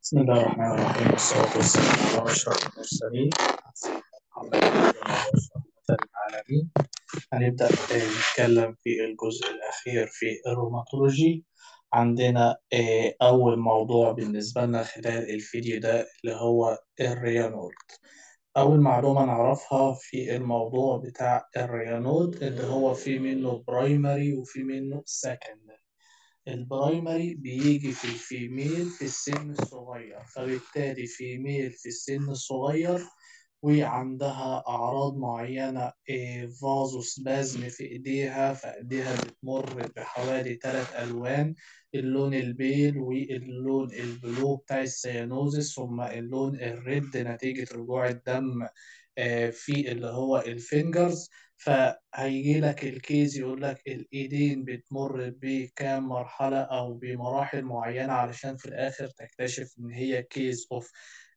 بسم الله الرحمن الرحيم والصلاة والسلام على أشرف المرسلين سيدنا محمد رحمة العالمين هنبدأ آه، نتكلم في الجزء الأخير في الروماتولوجي عندنا آه، أول موضوع بالنسبة لنا خلال الفيديو ده اللي هو الريانود أول معلومة نعرفها في الموضوع بتاع الريانود اللي هو في منه برايمري وفي منه سكندري البرايمري بيجي في الفيميل في السن الصغير فبالتالي فيميل في السن الصغير وعندها أعراض معينة فازو سبازم في إيديها فإيديها بتمر بحوالي ثلاث ألوان اللون البيل واللون البلو بتاع السيانوزس ثم اللون الريد نتيجة رجوع الدم آه، في اللي هو الفينجرز فهيجي لك الكيس يقول لك الايدين بتمر بكام مرحلة او بمراحل معينة علشان في الاخر تكتشف ان هي كيس اوف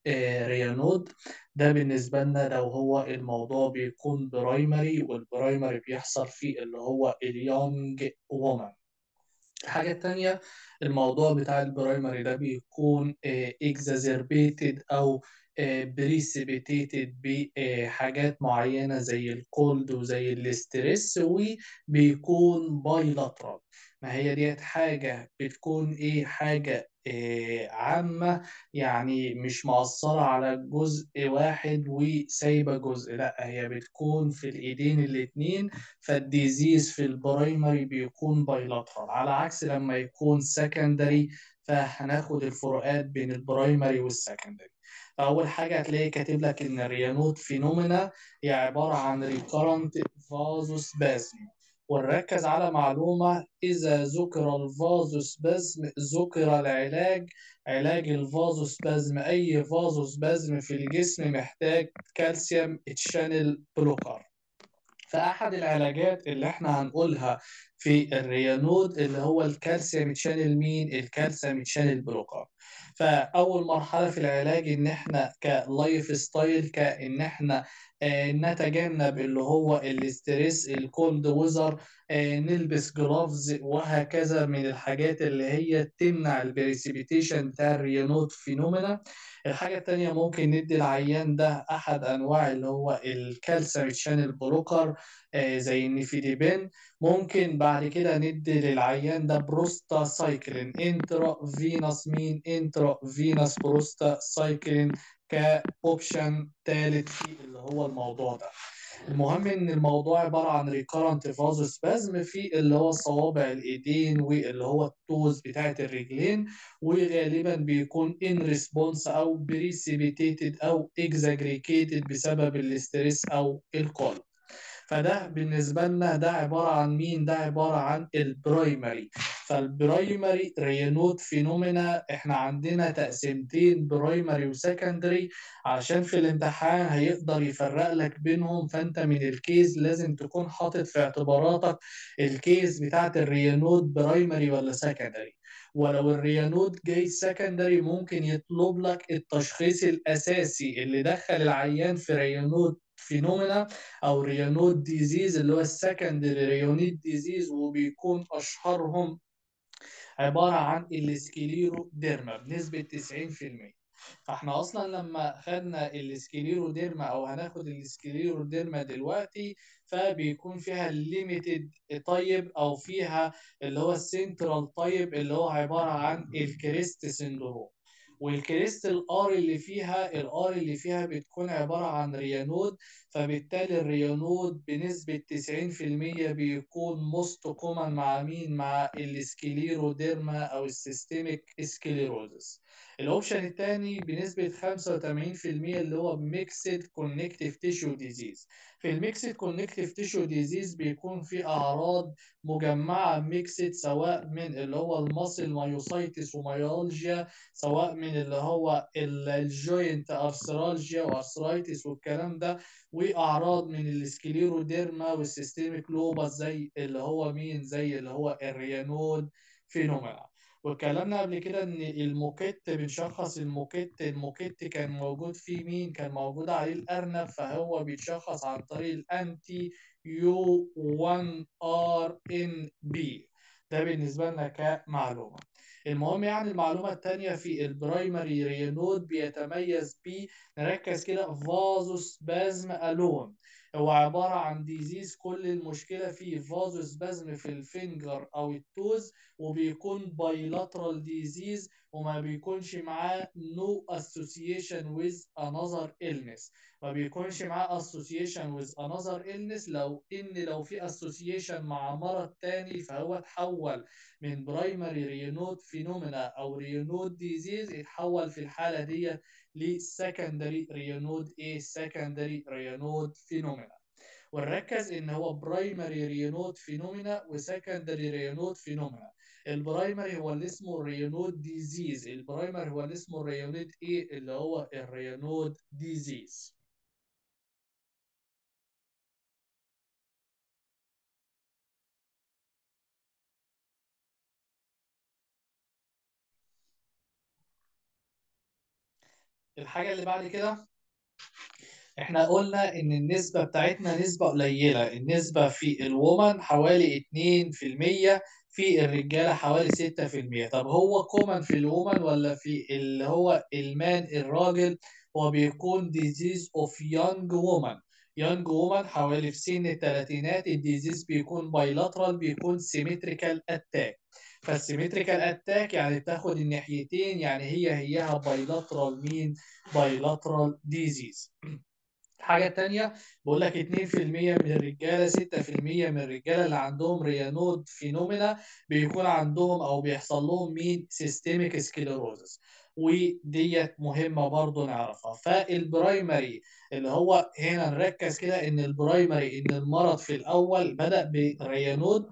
ريانود ده بالنسبة لنا لو هو الموضوع بيكون برايمري والبرايمري بيحصل في اللي هو اليونج وومن الحاجة التانية الموضوع بتاع البرايمري ده بيكون اكزازربيتد او بريسيبيتيتد بحاجات معينة زي الكولد وزي الاسترس وبيكون بايلاترال ما هي ديت حاجة بتكون ايه حاجة إيه عامة يعني مش مأثرة على جزء واحد وسايبة جزء لا هي بتكون في الإيدين الاتنين فالديزيز في البرايمري بيكون بايلاترال على عكس لما يكون سكندري فهناخد الفروقات بين البرايمري والسكندري فأول حاجة هتلاقي كاتب لك إن الريانود فينومينا هي عبارة عن ريكارنت فازوسبازم ونركز على معلومة إذا ذكر الفازوسبازم ذكر العلاج علاج الفازوسبازم أي فازوسبازم في الجسم محتاج كالسيوم تشانل بلوكر فأحد العلاجات اللي احنا هنقولها في الريانود اللي هو الكالسيوم تشانل مين الكالسيوم تشانل بلوكر فأول مرحلة في العلاج إن إحنا كلايف ستايل كإن إحنا آه نتجنب اللي هو الاستريس الكولد ويزر آه نلبس جلافز وهكذا من الحاجات اللي هي تمنع البريسيبيتيشن بتاع الريانود فينومينا الحاجة التانية ممكن ندي العيان ده أحد أنواع اللي هو الكالسيوم شانل بلوكر آه زي النيفيديبين ممكن بعد كده ندي للعيان ده بروستا سايكلين انترا فينوس مين انترا فينوس بروستا سايكلين كاوبشن ثالث في اللي هو الموضوع ده المهم ان الموضوع عباره عن ريكارنت فازوسبازم في اللي هو صوابع الايدين واللي هو التوز بتاعه الرجلين وغالبا بيكون ان ريسبونس او بريسيبيتيتد او اكزاجريكيتد بسبب الاستريس او الكولد فده بالنسبة لنا ده عبارة عن مين؟ ده عبارة عن البرايمري فالبرايمري رينود فينومينا احنا عندنا تقسيمتين برايمري وسكندري عشان في الامتحان هيقدر يفرق لك بينهم فانت من الكيز لازم تكون حاطط في اعتباراتك الكيز بتاعت الرينود برايمري ولا سكندري ولو الريانود جاي سكندري ممكن يطلب لك التشخيص الأساسي اللي دخل العيان في ريانود فينومينا او ريانود ديزيز اللي هو السكندري ريونيد ديزيز وبيكون اشهرهم عباره عن السكليرو ديرما بنسبه 90% فاحنا اصلا لما خدنا السكليرو ديرما او هناخد السكليرو ديرما دلوقتي فبيكون فيها الليميتد طيب او فيها اللي هو السنترال طيب اللي هو عباره عن الكريست سندروم والكريست الار اللي فيها الار اللي فيها بتكون عباره عن ريانود فبالتالي الريانود بنسبه 90% بيكون موست كومن مع مين مع السكليروديرما او السيستميك سكليروزس الاوبشن الثاني بنسبه 85% اللي هو ميكسد كونكتيف تيشو ديزيز في الميكسد كونكتيف تيشو ديزيز بيكون في اعراض مجمعه ميكسد سواء من اللي هو الماسل مايوسايتس وميالجيا سواء من اللي هو الجوينت ارثرالجيا وارثرايتس والكلام ده واعراض من السكليروديرما والسيستميك لوباس زي اللي هو مين زي اللي هو الريانود فينومينا واتكلمنا قبل كده ان الموكيت بنشخص الموكيت الموكيت كان موجود فيه مين كان موجود عليه الارنب فهو بيتشخص عن طريق الانتي يو 1 ار ان بي ده بالنسبه لنا كمعلومه المهم يعني المعلومة التانية في البرايمري رينود بيتميز ب نركز كده فازوسبازم ألون هو عبارة عن ديزيز كل المشكلة فيه فازوسبازم في الفينجر أو التوز وبيكون بايلاترال ديزيز وما بيكونش معاه no association with another illness ما بيكونش معاه association with another illness لو ان لو في association مع مرض تاني فهو اتحول من برايمري رينود فينومينا او رينود ديزيز يتحول في الحاله دي لسكندري رينود ايه سكندري رينود فينومينا ونركز ان هو برايمري رينود فينومينا وسكندري رينود فينومينا البرايمري هو اللي اسمه رينود ديزيز البرايمري هو اللي اسمه رينود ايه اللي هو الرينود ديزيز الحاجة اللي بعد كده احنا قلنا ان النسبة بتاعتنا نسبة قليلة النسبة في الومن حوالي 2% في الرجالة حوالي 6% طب هو كومن في الومن ولا في اللي هو المان الراجل هو بيكون disease of young woman young woman حوالي في سن الثلاثينات الديزيز بيكون بايلاترال بيكون سيمتريكال اتاك فالسيمتريكال اتاك يعني بتاخد الناحيتين يعني هي هيها بايلاترال مين بايلاترال ديزيز الحاجة التانية بقول لك 2% من الرجالة 6% من الرجالة اللي عندهم ريانود فينومينا بيكون عندهم أو بيحصل لهم مين سيستميك سكليروزس وديت مهمة برضو نعرفها فالبرايمري اللي هو هنا نركز كده إن البرايمري إن المرض في الأول بدأ بريانود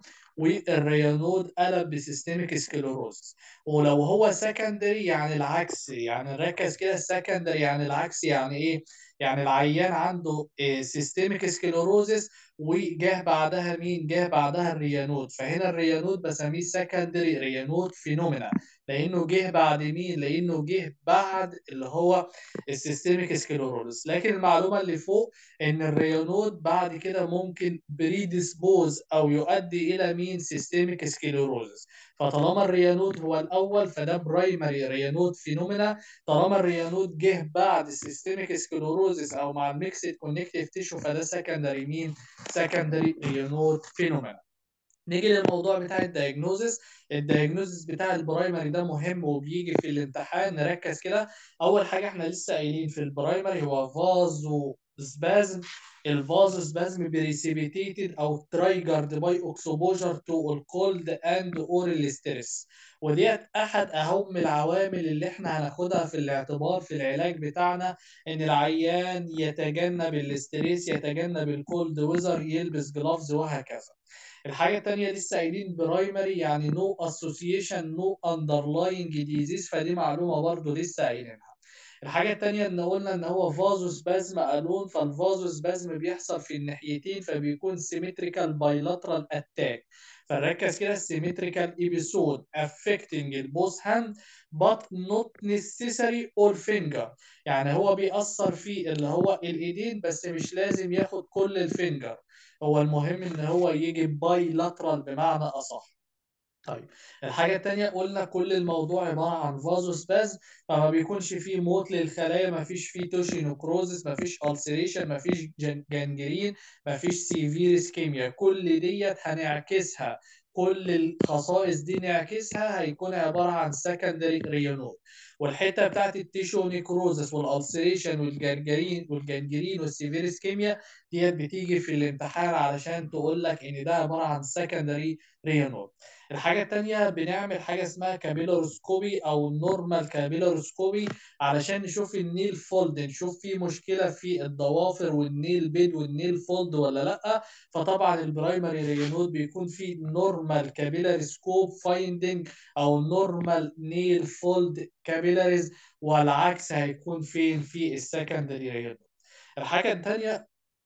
والريانود قلب بسيستميك سكليروزس ولو هو سكندري يعني العكس يعني نركز كده السكندري يعني العكس يعني ايه يعني العيان عنده سيستميك سكليروزس وجاه بعدها مين جاه بعدها الريانود فهنا الريانود بسميه سكندري ريانود فينومينا لانه جه بعد مين لانه جه بعد اللي هو السيستميك سكليروزس لكن المعلومه اللي فوق ان الريانود بعد كده ممكن بريديسبوز او يؤدي الى مين سيستميك سكليروزس فطالما الريانود هو الاول فده برايمري ريانود فينومينا طالما الريانود جه بعد السيستميك سكليروزس او مع الميكسد كونكتيف تيشو فده سكندري مين سكندري ريانود فينومينا نيجي للموضوع بتاع الدايجنوزس الدايجنوزس بتاع البرايمري ده مهم وبيجي في الامتحان نركز كده اول حاجه احنا لسه قايلين في البرايمري هو فازو سبازم الفاز سبازم بريسيبيتيتد او ترايجرد باي اكسبوجر تو الكولد اند اورال ستريس وديت احد اهم العوامل اللي احنا هناخدها في الاعتبار في العلاج بتاعنا ان العيان يتجنب الاستريس يتجنب الكولد ويزر يلبس جلافز وهكذا الحاجة التانية لسه قايلين برايمري يعني نو اسوسيشن نو اندرلاينج ديزيز فدي معلومة برضو لسه قايلينها الحاجة التانية ان قلنا ان هو فازو سبازم الون فالفازو سبازم بيحصل في الناحيتين فبيكون سيمتريكال بايلاترال اتاك فنركز كده السيمتريكال ايبيسود affecting البوث هاند but not necessary all finger يعني هو بيأثر في اللي هو الايدين بس مش لازم ياخد كل الفينجر هو المهم ان هو يجي باي لاترال بمعنى اصح طيب الحاجة التانية قلنا كل الموضوع عبارة عن فازو سباز فما بيكونش فيه موت للخلايا ما فيش فيه توشي نكروزس ما فيش ألسريشن ما فيش جنجرين ما فيش سيفير اسكيميا كل ديت هنعكسها كل الخصائص دي نعكسها هيكون عبارة عن سكندري ريانود والحته بتاعت التيشو نيكروزس والالسريشن والجرجرين والجنجرين والسيفير اسكيميا ديت بتيجي في الامتحان علشان تقول لك ان ده عباره عن سكندري ريانود الحاجة التانية بنعمل حاجة اسمها كابيلوروسكوبي أو نورمال كابيلوروسكوبي علشان نشوف النيل فولد نشوف في مشكلة في الضوافر والنيل بيد والنيل فولد ولا لأ فطبعا البرايمري رينود بيكون في نورمال كابيلاريسكوب فايندنج أو نورمال نيل فولد كابيلاريز والعكس هيكون فين في السكندري رينود الحاجة التانية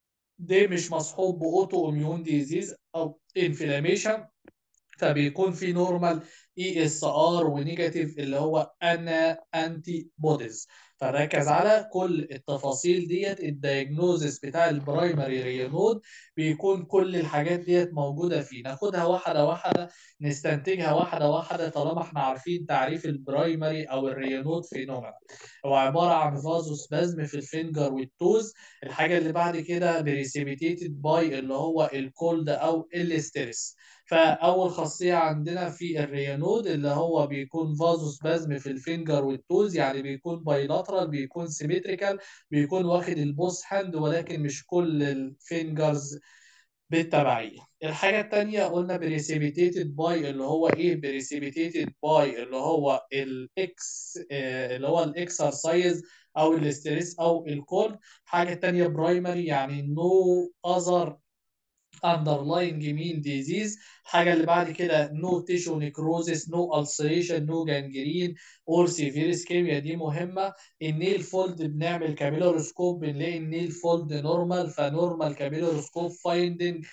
ده مش مصحوب بأوتو اميون ديزيز أو انفلاميشن فبيكون في نورمال اي اس ار ونيجاتيف اللي هو انا انتي بوديز فركز على كل التفاصيل ديت الدايجنوزس بتاع البرايمري رينود بيكون كل الحاجات ديت موجوده فيه ناخدها واحده واحده نستنتجها واحده واحده طالما احنا عارفين تعريف البرايمري او الرينود فينومينا هو عباره عن فازوسبازم في الفينجر والتوز الحاجه اللي بعد كده بريسيبيتيتد باي اللي هو الكولد او الاسترس فاول خاصيه عندنا في الريانود اللي هو بيكون فازوسبازم في الفينجر والتوز يعني بيكون بايلاترال بيكون سيمتريكال بيكون واخد البوس هاند ولكن مش كل الفينجرز بالتبعيه الحاجه الثانيه قلنا بريسيبيتيتد باي اللي هو ايه بريسيبيتيتد باي اللي هو الاكس اللي هو الاكسرسايز او الاستريس او الكولد حاجه ثانيه برايمري يعني نو اذر underlying mean disease الحاجة اللي بعد كده no tissue necrosis no ulceration no gangrene or severe ischemia دي مهمة النيل فولد بنعمل كابيلوروسكوب بنلاقي النيل فولد نورمال فنورمال كابيلوروسكوب فايندنج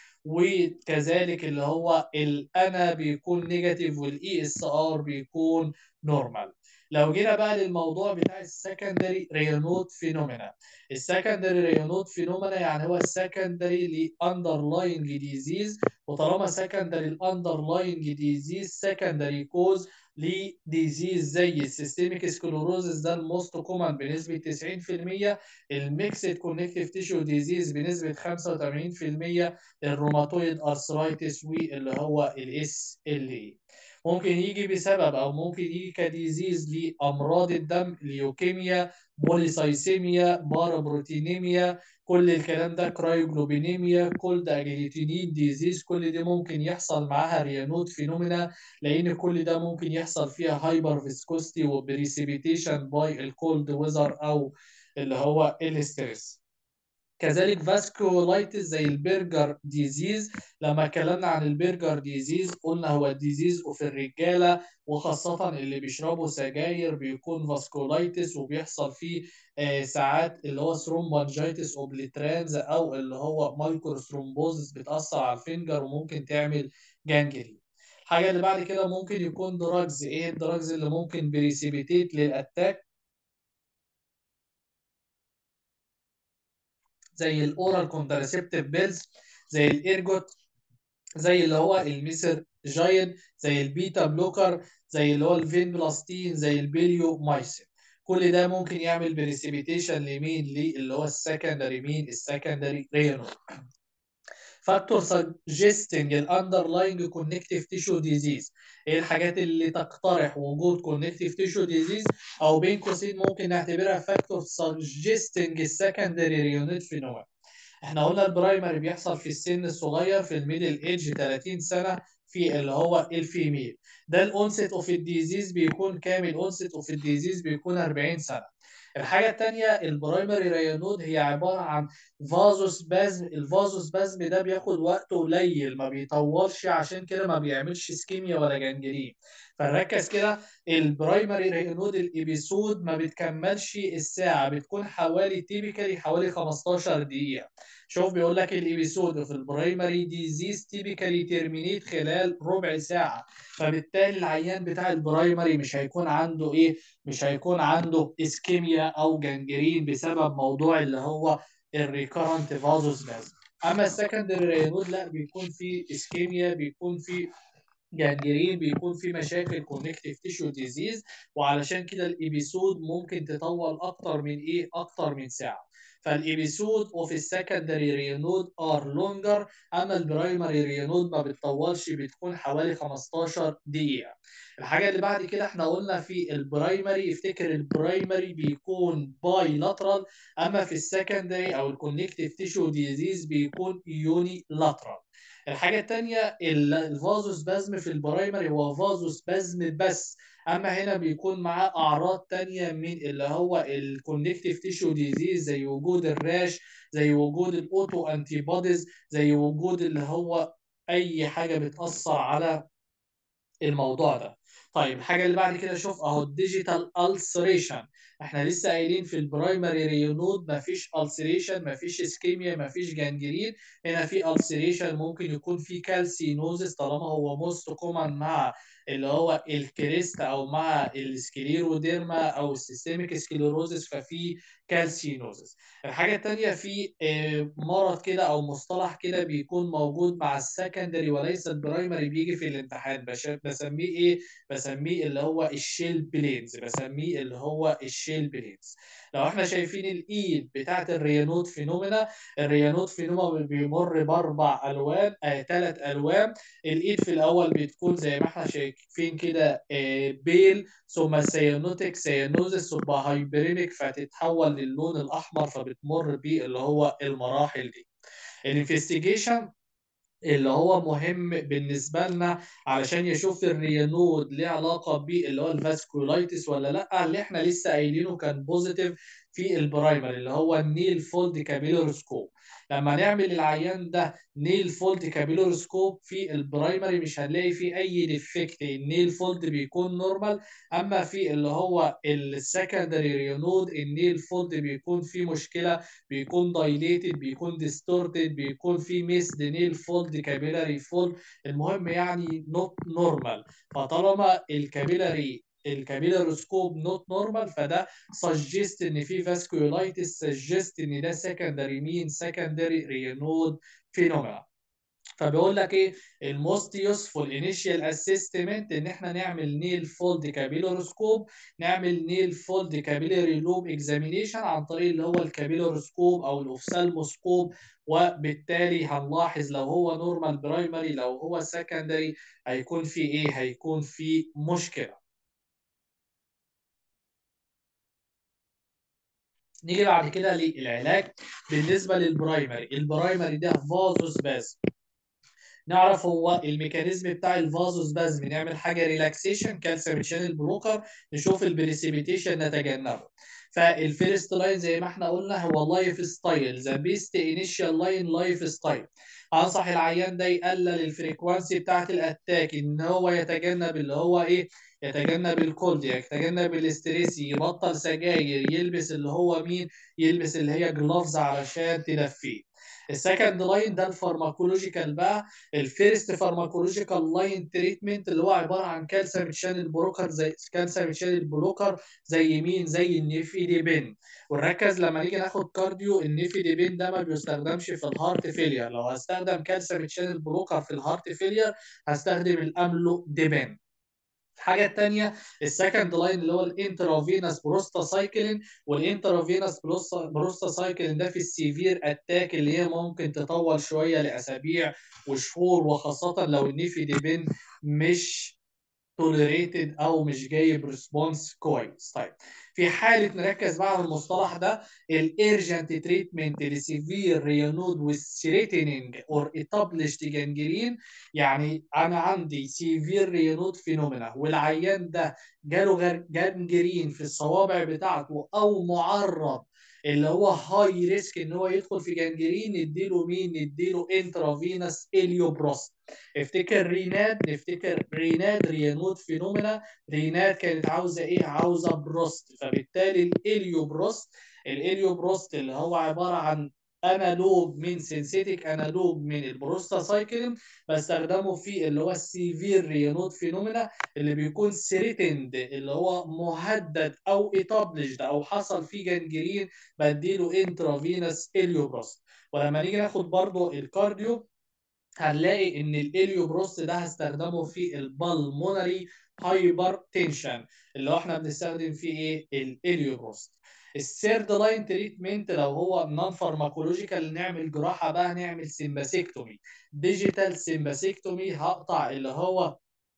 وكذلك اللي هو الانا بيكون نيجاتيف والاي اس ار بيكون نورمال لو جينا بقى للموضوع بتاع السكندري رينود فينومينا السكندري رينود فينومينا يعني هو السكندري لاندرلاينج ديزيز وطالما سكندري الاندرلاينج ديزيز سكندري كوز لديزيز زي السيستميك سكلوروزس ده الموست كومن بنسبه 90% الميكسد كونكتيف تيشو ديزيز بنسبه 85% الروماتويد ارثرايتس واللي هو الاس ال اي ممكن يجي بسبب او ممكن يجي كديزيز لامراض الدم ليوكيميا بوليسايسيميا بارابروتينيميا كل الكلام ده كرايوجلوبينيميا كل ده اجليتينين ديزيز كل دي ممكن يحصل معاها ريانود فينومينا لان كل ده ممكن يحصل فيها هايبر فيسكوستي وبريسيبيتيشن باي الكولد ويزر او اللي هو الاسترس كذلك فاسكولايتس زي البرجر ديزيز لما اتكلمنا عن البرجر ديزيز قلنا هو ديزيز في الرجاله وخاصه اللي بيشربوا سجاير بيكون فاسكولايتس وبيحصل فيه آه ساعات اللي هو ثرومبانجيتس اوبليترانز او اللي هو مايكرو ثرومبوزس بتاثر على الفنجر وممكن تعمل جانجري الحاجه اللي بعد كده ممكن يكون دراجز ايه الدراجز اللي ممكن بريسيبيتيت للاتاك زي الاورال كونتراسيبتيف بيلز زي الايرجوت زي اللي هو الميسر جاين زي البيتا بلوكر زي اللي هو الفين بلاستين زي البيليو مايسين كل ده ممكن يعمل بريسيبيتيشن لمين اللي هو السكندري مين السكندري رينو فاكتور سجستنج الاندرلاينج كونكتيف تيشو ديزيز ايه الحاجات اللي تقترح وجود كونكتيف تيشو ديزيز او بين قوسين ممكن نعتبرها فاكتور سجستنج السكندري ريونيت فينومين احنا قلنا البرايمري بيحصل في السن الصغير في الميدل ايدج 30 سنه في اللي هو الفيميل ده الاونست اوف الديزيز بيكون كامل الاونست اوف الديزيز بيكون 40 سنه الحاجة الثانية البرايمري ريانود هي عبارة عن فازوسبازم الفازوسبازم ده بياخد وقت قليل ما بيطولش عشان كده ما بيعملش سكيميا ولا جنجرين فنركز كده البرايمري ريانود الابيسود ما بتكملش الساعة بتكون حوالي تيبيكالي حوالي 15 دقيقة شوف بيقول لك الابيسود في البرايمري ديزيز تيبيكالي ترمينيت خلال ربع ساعة فبالتالي العيان بتاع البرايمري مش هيكون عنده ايه مش هيكون عنده اسكيميا او جنجرين بسبب موضوع اللي هو الريكارنت فازوسبازم اما السكندري رينود لا بيكون في اسكيميا بيكون في جنجرين بيكون في مشاكل كونكتيف تيشو ديزيز وعلشان كده الابيسود ممكن تطول اكتر من ايه اكتر من ساعه فالابيسود اوف السكندري رينود ار لونجر اما البرايمري رينود ما بتطولش بتكون حوالي 15 دقيقه الحاجه اللي بعد كده احنا قلنا في البرايمري افتكر البرايمري بيكون باي لاترال اما في السكندري او الكونكتيف تيشو ديزيز بيكون يوني لاترال الحاجة التانية الفازوسبازم في البرايمري هو فازوسبازم بس اما هنا بيكون معاه اعراض تانية من اللي هو الكونكتيف تيشو ديزيز زي وجود الراش زي وجود الاوتو انتي بوديز زي وجود اللي هو اي حاجة بتأثر على الموضوع ده طيب الحاجه اللي بعد كده شوف اهو الديجيتال السريشن احنا لسه قايلين في البرايمري رينود مفيش السريشن مفيش اسكيميا مفيش جانجرين هنا في السريشن ممكن يكون في كالسينوزس طالما هو موست كومن مع اللي هو الكريست او مع السكليروديرما او السيستميك سكليروزس ففي كالسينوزس الحاجه الثانيه في مرض كده او مصطلح كده بيكون موجود مع السكندري وليس البرايمري بيجي في الامتحان بسميه ايه بسميه اللي هو الشيل بلينز بسميه اللي هو الشيل بلينز لو احنا شايفين الايد بتاعت الريانوت فينومينا الريانوت فينومينا بيمر باربع الوان آه ثلاث الوان الايد في الاول بتكون زي ما احنا شايفين كده آه بيل ثم سيانوتيك سيانوزس ثم هايبرينيك فتتحول للون الاحمر فبتمر بيه اللي هو المراحل دي الانفستيجيشن اللي هو مهم بالنسبه لنا علشان يشوف الريانود ليه علاقه باللي هو الفاسكولايتس ولا لا اللي احنا لسه قايلينه كان بوزيتيف في البرايمري اللي هو النيل فولد كابيلوروسكوب لما نعمل العيان ده نيل فولد كابيلوروسكوب في البرايمري مش هنلاقي فيه اي ديفكت النيل فولد بيكون نورمال اما في اللي هو السكندري رينود النيل فولد بيكون فيه مشكله بيكون دايليتد بيكون ديستورتد بيكون فيه ميسد نيل فولد كابيلاري فولد المهم يعني نوت نورمال فطالما الكابيلاري الكابيلاروسكوب نوت نورمال فده سجست ان في فاسكولايتس سجست ان ده سكندري مين سكندري رينود فينومينا فبيقول لك ايه الموست يوسفول انيشال اسيستمنت ان احنا نعمل نيل فولد كابيلاروسكوب نعمل نيل فولد كابيلاري لوب اكزامينيشن عن طريق اللي هو الكابيلاروسكوب او الاوفسالموسكوب وبالتالي هنلاحظ لو هو نورمال برايمري لو هو سكندري هيكون في ايه هيكون في مشكله نيجي بعد كده للعلاج بالنسبه للبرايمري البرايمري ده فازوسبازم نعرف هو الميكانيزم بتاع الفازوسبازم نعمل حاجه ريلاكسيشن كالسيوم شانل بلوكر نشوف البريسيبيتيشن نتجنبه فالفيرست لاين زي ما احنا قلنا هو لايف ستايل ذا بيست انيشال لاين لايف ستايل انصح العيان ده يقلل الفريكوانسي بتاعت الاتاك ان هو يتجنب اللي هو ايه يتجنب الكولد يتجنب الاستريس يبطل سجاير يلبس اللي هو مين يلبس اللي هي جلوفز علشان تدفيه السكند لاين ده الفارماكولوجيكال بقى الفيرست فارماكولوجيكال لاين تريتمنت اللي هو عباره عن كالسيوم شانل بلوكر زي كالسيوم شانل بلوكر زي مين زي النيفيديبين ونركز لما نيجي ناخد كارديو النيفيديبين ده ما بيستخدمش في الهارت فيلير لو هستخدم كالسيوم شانل بلوكر في الهارت فيلير هستخدم الاملو ديبين الحاجه الثانيه السكند لاين اللي هو الانترافينوس بروستاسايكلين والانترافينوس بروستاسايكلين ده في السيفير اتاك اللي هي ممكن تطول شويه لاسابيع وشهور وخاصه لو النيفيديبين مش توليريتد او مش جايب ريسبونس كويس طيب في حاله نركز بقى على المصطلح ده الارجنت تريتمنت لسيفير ريانود والثريتنينج اور اتابلشد جانجرين يعني انا عندي سيفير ريانود فينومينا والعيان ده جاله جانجرين في الصوابع بتاعته او معرض اللي هو هاي ريسك ان هو يدخل في جانجرين نديله مين نديله انترافينوس اليوبروست افتكر ريناد نفتكر ريناد ريانود فينومينا ريناد كانت عاوزه ايه عاوزه بروست فبالتالي الاليوبروست الاليوبروست اللي هو عباره عن انالوج من سينسيتيك انالوج من البروستاسايكلين بستخدمه في اللي هو السيفير ريانود فينومينا اللي بيكون سيريتند اللي هو مهدد او ايتابلشد او حصل فيه جنجرين بديله انترافينوس اليوبروست ولما نيجي ناخد برضو الكارديو هنلاقي ان الاليوبروست ده هستخدمه في البلمونري هايبر تنشن اللي هو احنا بنستخدم فيه ايه الاليوبروست الثيرد لاين تريتمنت لو هو نون فارماكولوجيكال نعمل جراحه بقى نعمل سيمباسيكتومي ديجيتال سيمباسيكتومي هقطع اللي هو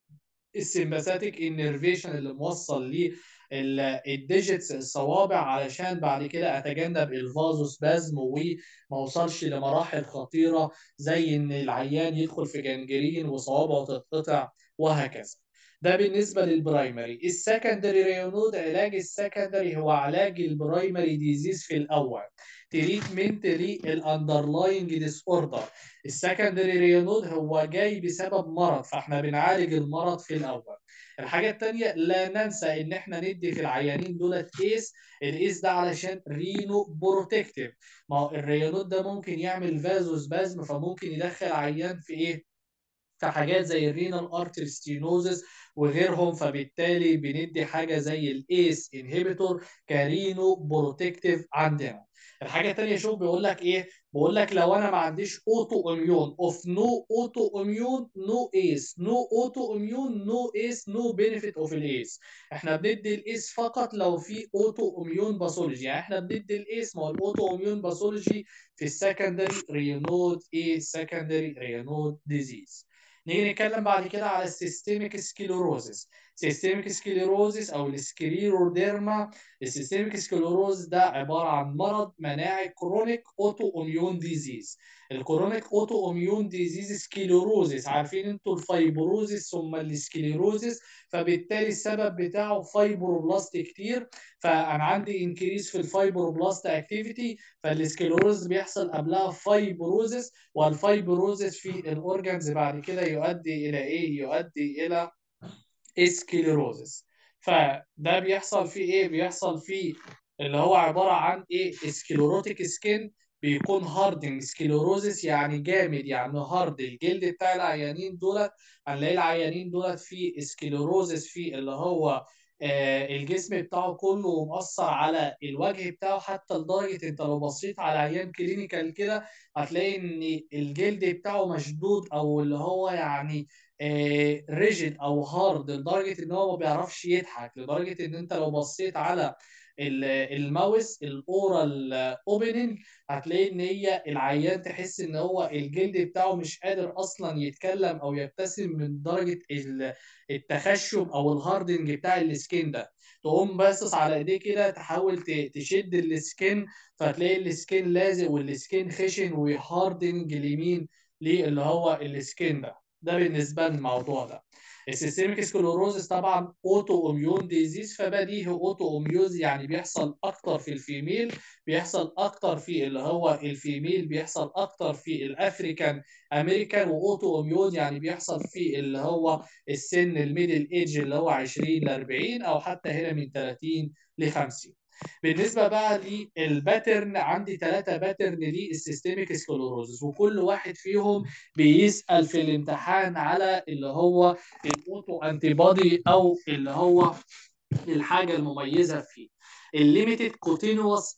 السيمباثيك انرفيشن اللي موصل ليه الديجيتس الصوابع علشان بعد كده اتجنب الفازوسبازم وما اوصلش لمراحل خطيره زي ان العيان يدخل في جنجرين وصوابعه تتقطع وهكذا ده بالنسبة للبرايمري السكندري ريونود علاج السكندري هو علاج البرايمري ديزيز في الأول تريتمنت للاندرلاينج ديس اوردر السكندري ريونود هو جاي بسبب مرض فاحنا بنعالج المرض في الأول الحاجة الثانية لا ننسى ان احنا ندي في العيانين دولت ايس الايس ده علشان رينو بروتكتيف ما هو الريونود ده ممكن يعمل فازوسبازم فممكن يدخل عيان في ايه في حاجات زي الرينال ارتري ستينوزس وغيرهم فبالتالي بندي حاجه زي الايس انهبيتور كارينو بروتكتيف عندنا الحاجه الثانيه شوف بيقول لك ايه بقول لك لو انا ما عنديش اوتو اميون اوف نو اوتو اميون نو ايس نو اوتو اميون نو ايس نو بينيفيت اوف الايس احنا بندي الايس فقط لو في اوتو اميون باثولوجي يعني احنا بندي الايس ما هو الاوتو اميون باثولوجي في السكندري رينود ايه سكندري رينود ديزيز نيجي نتكلم بعد كده على السيستميك سكليروزس سيستميك سكليروزس او السكليروديرما السيستميك سكليروز ده عباره عن مرض مناعي كرونيك اوتو اميون ديزيز الكرونيك اوتو اميون ديزيز سكليروزس عارفين انتوا الفايبروزس ثم السكليروزس فبالتالي السبب بتاعه فايبروبلاست كتير فانا عندي انكريز في الفايبروبلاست اكتيفيتي فالسكليروز بيحصل قبلها فايبروزس والفايبروزس في الاورجنز بعد كده يؤدي الى ايه يؤدي الى اسكليروزس فده بيحصل فيه ايه بيحصل فيه اللي هو عباره عن ايه سكليروتيك سكين بيكون هاردنج سكليروزس يعني جامد يعني هارد الجلد بتاع العيانين دولت هنلاقي العيانين دولت في سكليروزس في اللي هو آه الجسم بتاعه كله مؤثر على الوجه بتاعه حتى لدرجه انت لو بصيت على عيان كلينيكال كده هتلاقي ان الجلد بتاعه مشدود او اللي هو يعني ريجيد او هارد لدرجه ان هو ما بيعرفش يضحك لدرجه ان انت لو بصيت على الماوس الاورال اوبننج هتلاقي ان هي العيان تحس ان هو الجلد بتاعه مش قادر اصلا يتكلم او يبتسم من درجه التخشب او الهاردنج بتاع السكين ده تقوم باصص على ايديه كده تحاول تشد السكين فتلاقي السكين لازق والسكين خشن وهاردنج اليمين اللي هو السكين ده ده بالنسبه للموضوع ده السيستميك سكلوروزس طبعا اوتو اميون ديزيز فبديهي اوتو اميوز يعني بيحصل اكتر في الفيميل بيحصل اكتر في اللي هو الفيميل بيحصل اكتر في الافريكان امريكان واوتو اميون يعني بيحصل في اللي هو السن الميدل ايج اللي هو 20 ل 40 او حتى هنا من 30 ل 50 بالنسبه بقى للباترن عندي ثلاثه باترن للسيستميك سكلوروزس وكل واحد فيهم بيسال في الامتحان على اللي هو الاوتو انتي بودي او اللي هو الحاجه المميزه فيه الليميتد كوتينوس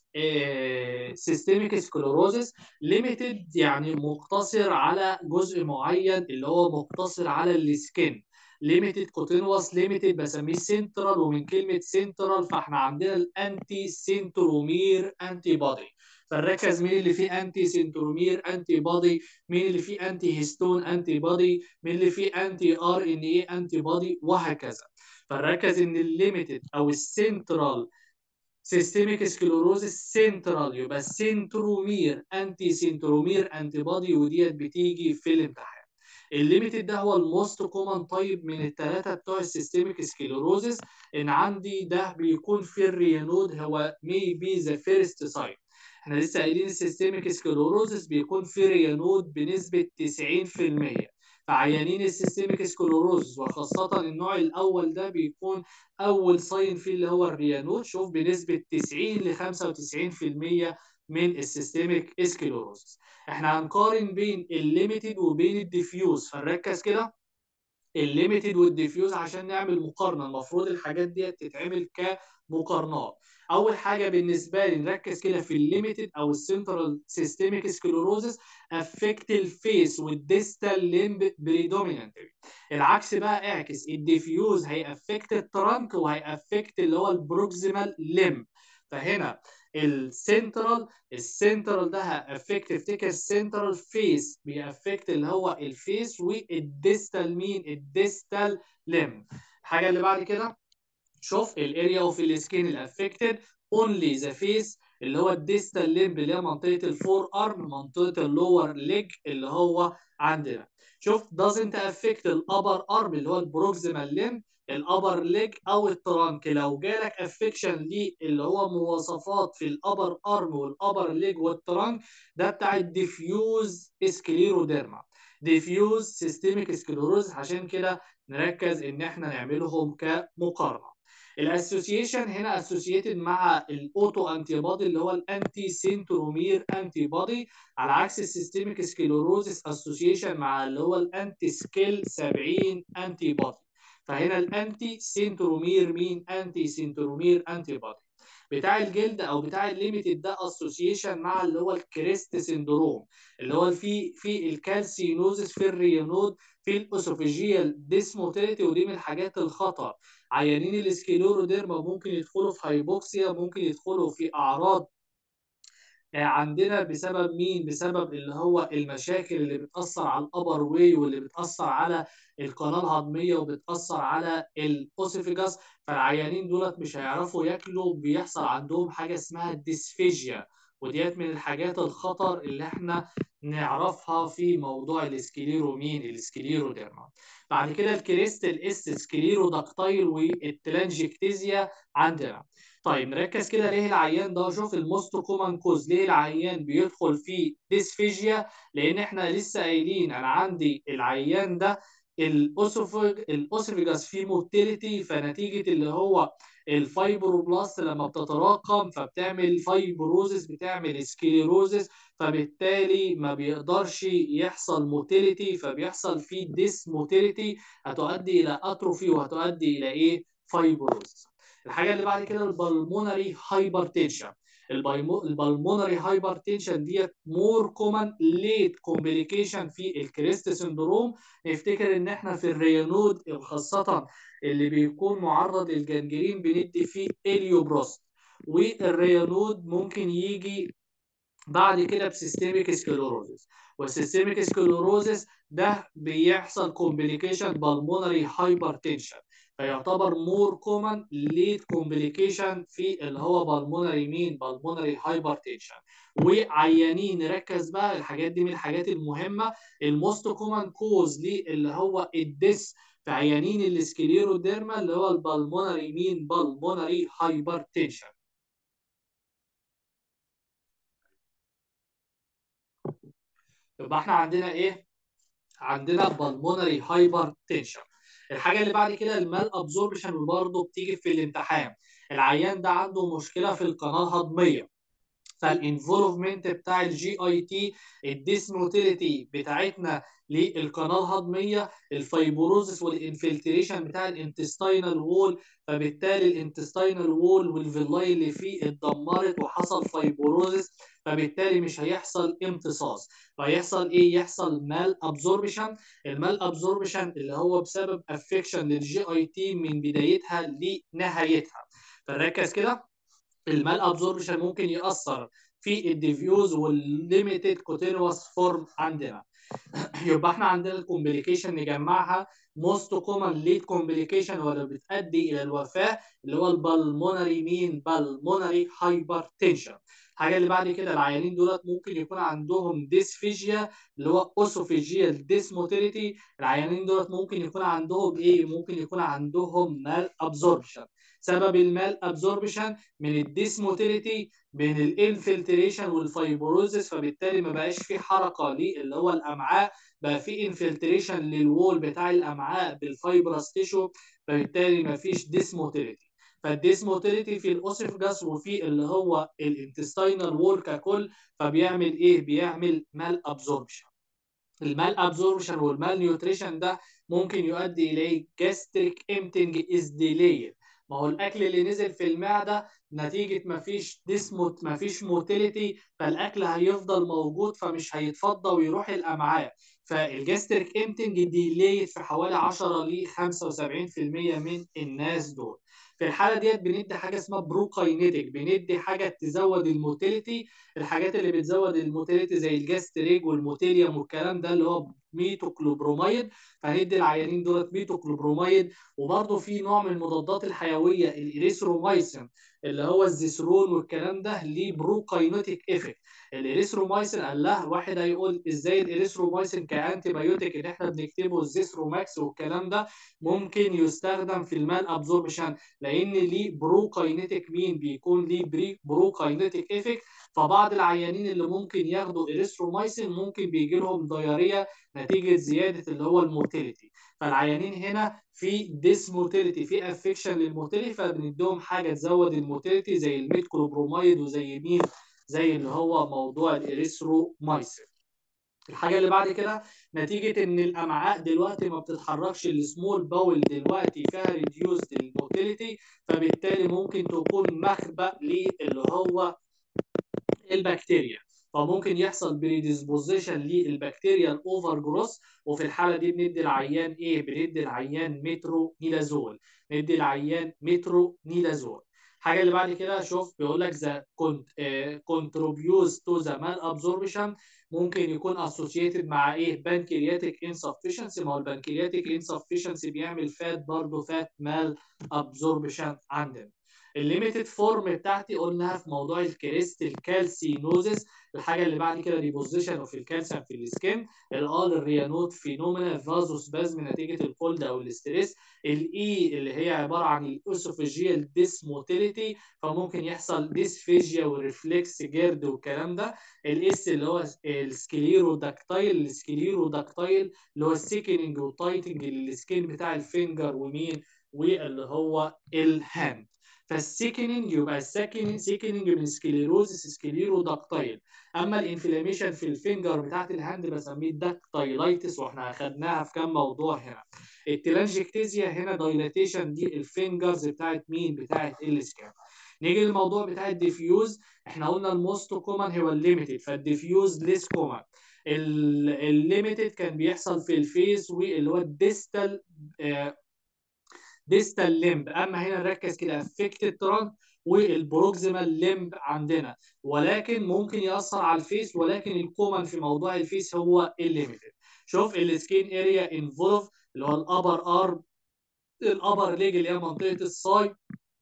سيستميك سكلوروزس ليميتد يعني مقتصر على جزء معين اللي هو مقتصر على السكين ليميتد كوتينوس ليميتد بسميه سنترال ومن كلمه سنترال فاحنا عندنا الانتي سنترومير انتي بودي فنركز مين اللي فيه انتي سنترومير انتي بودي مين اللي فيه انتي هيستون انتي بودي مين اللي فيه انتي ار ان اي انتي بودي وهكذا فنركز ان الليميتد او السنترال سيستميك سكلوروزس سنترال يبقى سنترومير انتي سنترومير انتي بودي وديت بتيجي في الامتحان الليميتد ده هو الموست كومن تايب من الثلاثه بتوع السيستميك سكلوروزس ان عندي ده بيكون في الريانود هو مي بي ذا فيرست سايت احنا لسه قايلين السيستميك سكلوروزس بيكون في ريانود بنسبه 90% فعيانين السيستميك سكلوروز وخاصة النوع الأول ده بيكون أول ساين فيه اللي هو الريانود شوف بنسبة 90 ل 95% من السيستميك سكلوروز احنا هنقارن بين الليميتد وبين الديفيوز فنركز كده الليميتد والديفيوز عشان نعمل مقارنة المفروض الحاجات دي تتعمل كمقارنات اول حاجه بالنسبه لي نركز كده في الليميتد او السنترال سيستميك سكلوروزس افكت الفيس والديستال ليمب بريدومينانتلي العكس بقى اعكس الديفيوز هيأفكت الترانك وهيأفكت اللي هو البروكسيمال ليمب فهنا السنترال السنترال ده هافكت افتكر السنترال فيس بيأفكت اللي هو الفيس والديستال مين الديستال ليمب الحاجه اللي بعد كده شوف الاريا اوف السكين الافكتد اونلي ذا فيس اللي هو الديستال ليمب اللي هي منطقه الفور ارم منطقه اللور ليج اللي هو عندنا شوف doesn't affect الابر ارم اللي هو البروكسيمال ليمب الابر ليج او الترانك لو جالك افكشن ليه اللي هو مواصفات في الابر ارم والابر ليج والترانك ده بتاع الديفيوز سكليروديرما ديفيوز سيستميك سكليروز عشان كده نركز ان احنا نعملهم كمقارنه الاسوسيشن هنا اسوسييتد مع الاوتو انتي بودي اللي هو الانتي سنترومير انتي بودي على عكس السيستميك سكليروزس اسوسيشن مع اللي هو الانتي سكيل 70 انتي بودي فهنا الانتي سنترومير مين انتي سنترومير انتي بودي بتاع الجلد او بتاع الليميتد ده اسوسيشن مع اللي هو الكريست سندروم اللي هو في في الكالسينوزس في الرينود في الاسوفيجيال ديسموتيليتي ودي من الحاجات الخطر عيانين السكليروديرما ممكن يدخلوا في هايبوكسيا ممكن يدخلوا في اعراض عندنا بسبب مين؟ بسبب اللي هو المشاكل اللي بتأثر على الأبر واي واللي بتأثر على القناة الهضمية وبتأثر على الأوسيفيجاس فالعيانين دولت مش هيعرفوا ياكلوا بيحصل عندهم حاجة اسمها الديسفيجيا وديت من الحاجات الخطر اللي احنا نعرفها في موضوع السكليرومين السكليروديرما بعد كده الكريست الاس سكليروداكتايل والتلانجكتيزيا عندنا طيب نركز كده ليه العيان ده شوف الموست كومن كوز ليه العيان بيدخل في ديسفيجيا لان احنا لسه قايلين انا عندي العيان ده الاوسوفيج الاوسوفيجاس فيه موتيليتي فنتيجه اللي هو الفايبروبلاست لما بتتراكم فبتعمل فايبروزس بتعمل سكليروزس فبالتالي ما بيقدرش يحصل موتيليتي فبيحصل فيه ديس موتيليتي هتؤدي الى اتروفي وهتؤدي الى ايه فايبروزس الحاجه اللي بعد كده البلمونري هايبرتنشن البلمونري هايبرتنشن ديت مور كومن ليت كومبليكيشن في الكريست سندروم نفتكر ان احنا في الريانود خاصه اللي بيكون معرض للجنجرين بندي فيه اليوبروست والريانود ممكن يجي بعد كده بسيستميك سكلوروزس والسيستميك سكلوروزس ده بيحصل كومبليكيشن بالمونري هايبرتنشن فيعتبر مور كومن ليد كومبليكيشن في اللي هو بالمونري مين بالمونري هايبرتنشن وعيانين نركز بقى الحاجات دي من الحاجات المهمه الموست كومن كوز اللي هو الديس في عيانين السكليروديرما اللي هو البالمونري مين بالمونري هايبرتنشن يبقى احنا عندنا ايه عندنا بالمونري هايبرتنشن الحاجه اللي بعد كده المال ابزوربشن وبرضه بتيجي في الامتحان العيان ده عنده مشكله في القناه الهضميه فالانفولفمنت بتاع الجي اي تي الديسموتيليتي بتاعتنا للقناه الهضميه الفايبروزس والانفلتريشن بتاع الانتستينال وول فبالتالي الانتستينال وول والفيلاي اللي فيه اتدمرت وحصل فايبروزس فبالتالي مش هيحصل امتصاص فيحصل ايه يحصل مال ابزوربشن المال ابزوربشن اللي هو بسبب افكشن للجي اي تي من بدايتها لنهايتها فنركز كده المال ابزوربشن ممكن ياثر في الديفيوز والليميتد كوتينوس فورم عندنا يبقى احنا عندنا الكومبليكيشن نجمعها موست كومن ليد كومبليكيشن ولا بتؤدي الى الوفاه اللي هو البلمونري مين بالمونري هايبرتنشن الحاجه اللي بعد كده العيانين دولت ممكن يكون عندهم ديسفيجيا اللي هو اوسوفيجيال ديسموتيليتي العيانين دولت ممكن يكون عندهم ايه ممكن يكون عندهم مال ابزوربشن سبب المال ابزوربشن من الديسموتيليتي بين الانفلتريشن والفايبروزس فبالتالي ما بقاش في حركه اللي هو الامعاء بقى في انفلتريشن للوول بتاع الامعاء بالفايبرس تيشو فبالتالي ما فيش ديسموتيليتي فالديسموتيليتي في الاوسيفجاس وفي اللي هو الانتستينال وول ككل فبيعمل ايه بيعمل مال ابزوربشن المال ابزوربشن والمال نيوتريشن ده ممكن يؤدي الى جاستريك امتنج از ديليد ما هو الاكل اللي نزل في المعده نتيجه ما فيش ديسموت ما فيش موتيليتي فالاكل هيفضل موجود فمش هيتفضى ويروح الامعاء فالجاستريك امتنج ديليد في حوالي 10 ل 75% من الناس دول في الحاله ديت بندي حاجه اسمها بروكاينيتك بندي حاجه تزود الموتيليتي الحاجات اللي بتزود الموتيليتي زي الجاستريج والموتيليوم والكلام ده اللي هو ميتوكلوبرومايد فهندي العيانين دولت ميتوكلوبرومايد وبرده في نوع من المضادات الحيويه الاريثرومايسين اللي هو الزيسرون والكلام ده ليه بروكاينوتيك افكت الاريثرومايسين قال له واحد هيقول ازاي الاريثرومايسين كانتي بايوتيك ان احنا بنكتبه الزيثروماكس والكلام ده ممكن يستخدم في المال ابزوربشن لان ليه بروكاينيتيك مين بيكون ليه بري بروكاينيتيك افكت فبعض العيانين اللي ممكن ياخدوا اريثرومايسين ممكن بيجي لهم دياريه نتيجه زياده اللي هو الموتيليتي فالعيانين هنا في ديسموتيليتي في افكشن للموتيليتي فبنديهم حاجه تزود الموتيليتي زي الميتكلوبرومايد وزي مين زي اللي هو موضوع الاريثرومايسين الحاجه اللي بعد كده نتيجه ان الامعاء دلوقتي ما بتتحركش السمول باول دلوقتي فيها ريديوسد الموتيليتي فبالتالي ممكن تكون مخبأ للي هو البكتيريا فممكن يحصل بريديسبوزيشن للبكتيريا الاوفر جروس وفي الحاله دي بندي العيان ايه؟ بندي العيان مترو نيلازول ندي العيان مترو نيلازول الحاجه اللي بعد كده شوف بيقول لك ذا كونتريبيوز تو ذا مال ابزوربشن ممكن يكون اسوشيتد مع ايه بانكرياتيك انسفشنسي ما هو البنكرياتيك انسفشنسي بيعمل فات برضه فات مال ابزوربشن عندنا الليميتد فورم بتاعتي قلناها في موضوع الكريستال كالسينوزيس الحاجه اللي بعد كده ديبوزيشن اوف الكالسيوم في السكين الال الريانوت فينومينا فازوسبازم نتيجه الكولد او الاستريس الاي اللي هي عباره عن الاوسوفيجيال ديسموتيليتي فممكن يحصل ديسفيجيا وريفلكس جيرد والكلام ده الاس اللي هو السكليرو داكتايل السكليرو داكتايل اللي هو السيكننج والتايتنج للسكين بتاع الفينجر ومين واللي هو الهاند فالسيكننج يبقى السكننج سيكننج من سكليروزس سكليرو داكتايل اما الانفلاميشن في الفينجر بتاعت الهاند بسميه داكتايلايتس واحنا اخدناها في كام موضوع هنا التلانجكتيزيا هنا دايلاتيشن دي الفينجرز بتاعت مين بتاعت السكان نيجي للموضوع بتاع الديفيوز احنا قلنا الموست كومن هو الليميتد فالديفيوز ليس كومن الليميتد كان بيحصل في الفيس واللي هو الديستال آه ديستال ليمب اما هنا نركز كده افكتد ترانك والبروكسيمال ليمب عندنا ولكن ممكن ياثر على الفيس ولكن الكومن في موضوع الفيس هو الليميتد شوف السكين اريا انفولف اللي هو الابر ارم الابر ليج اللي هي منطقه الصاي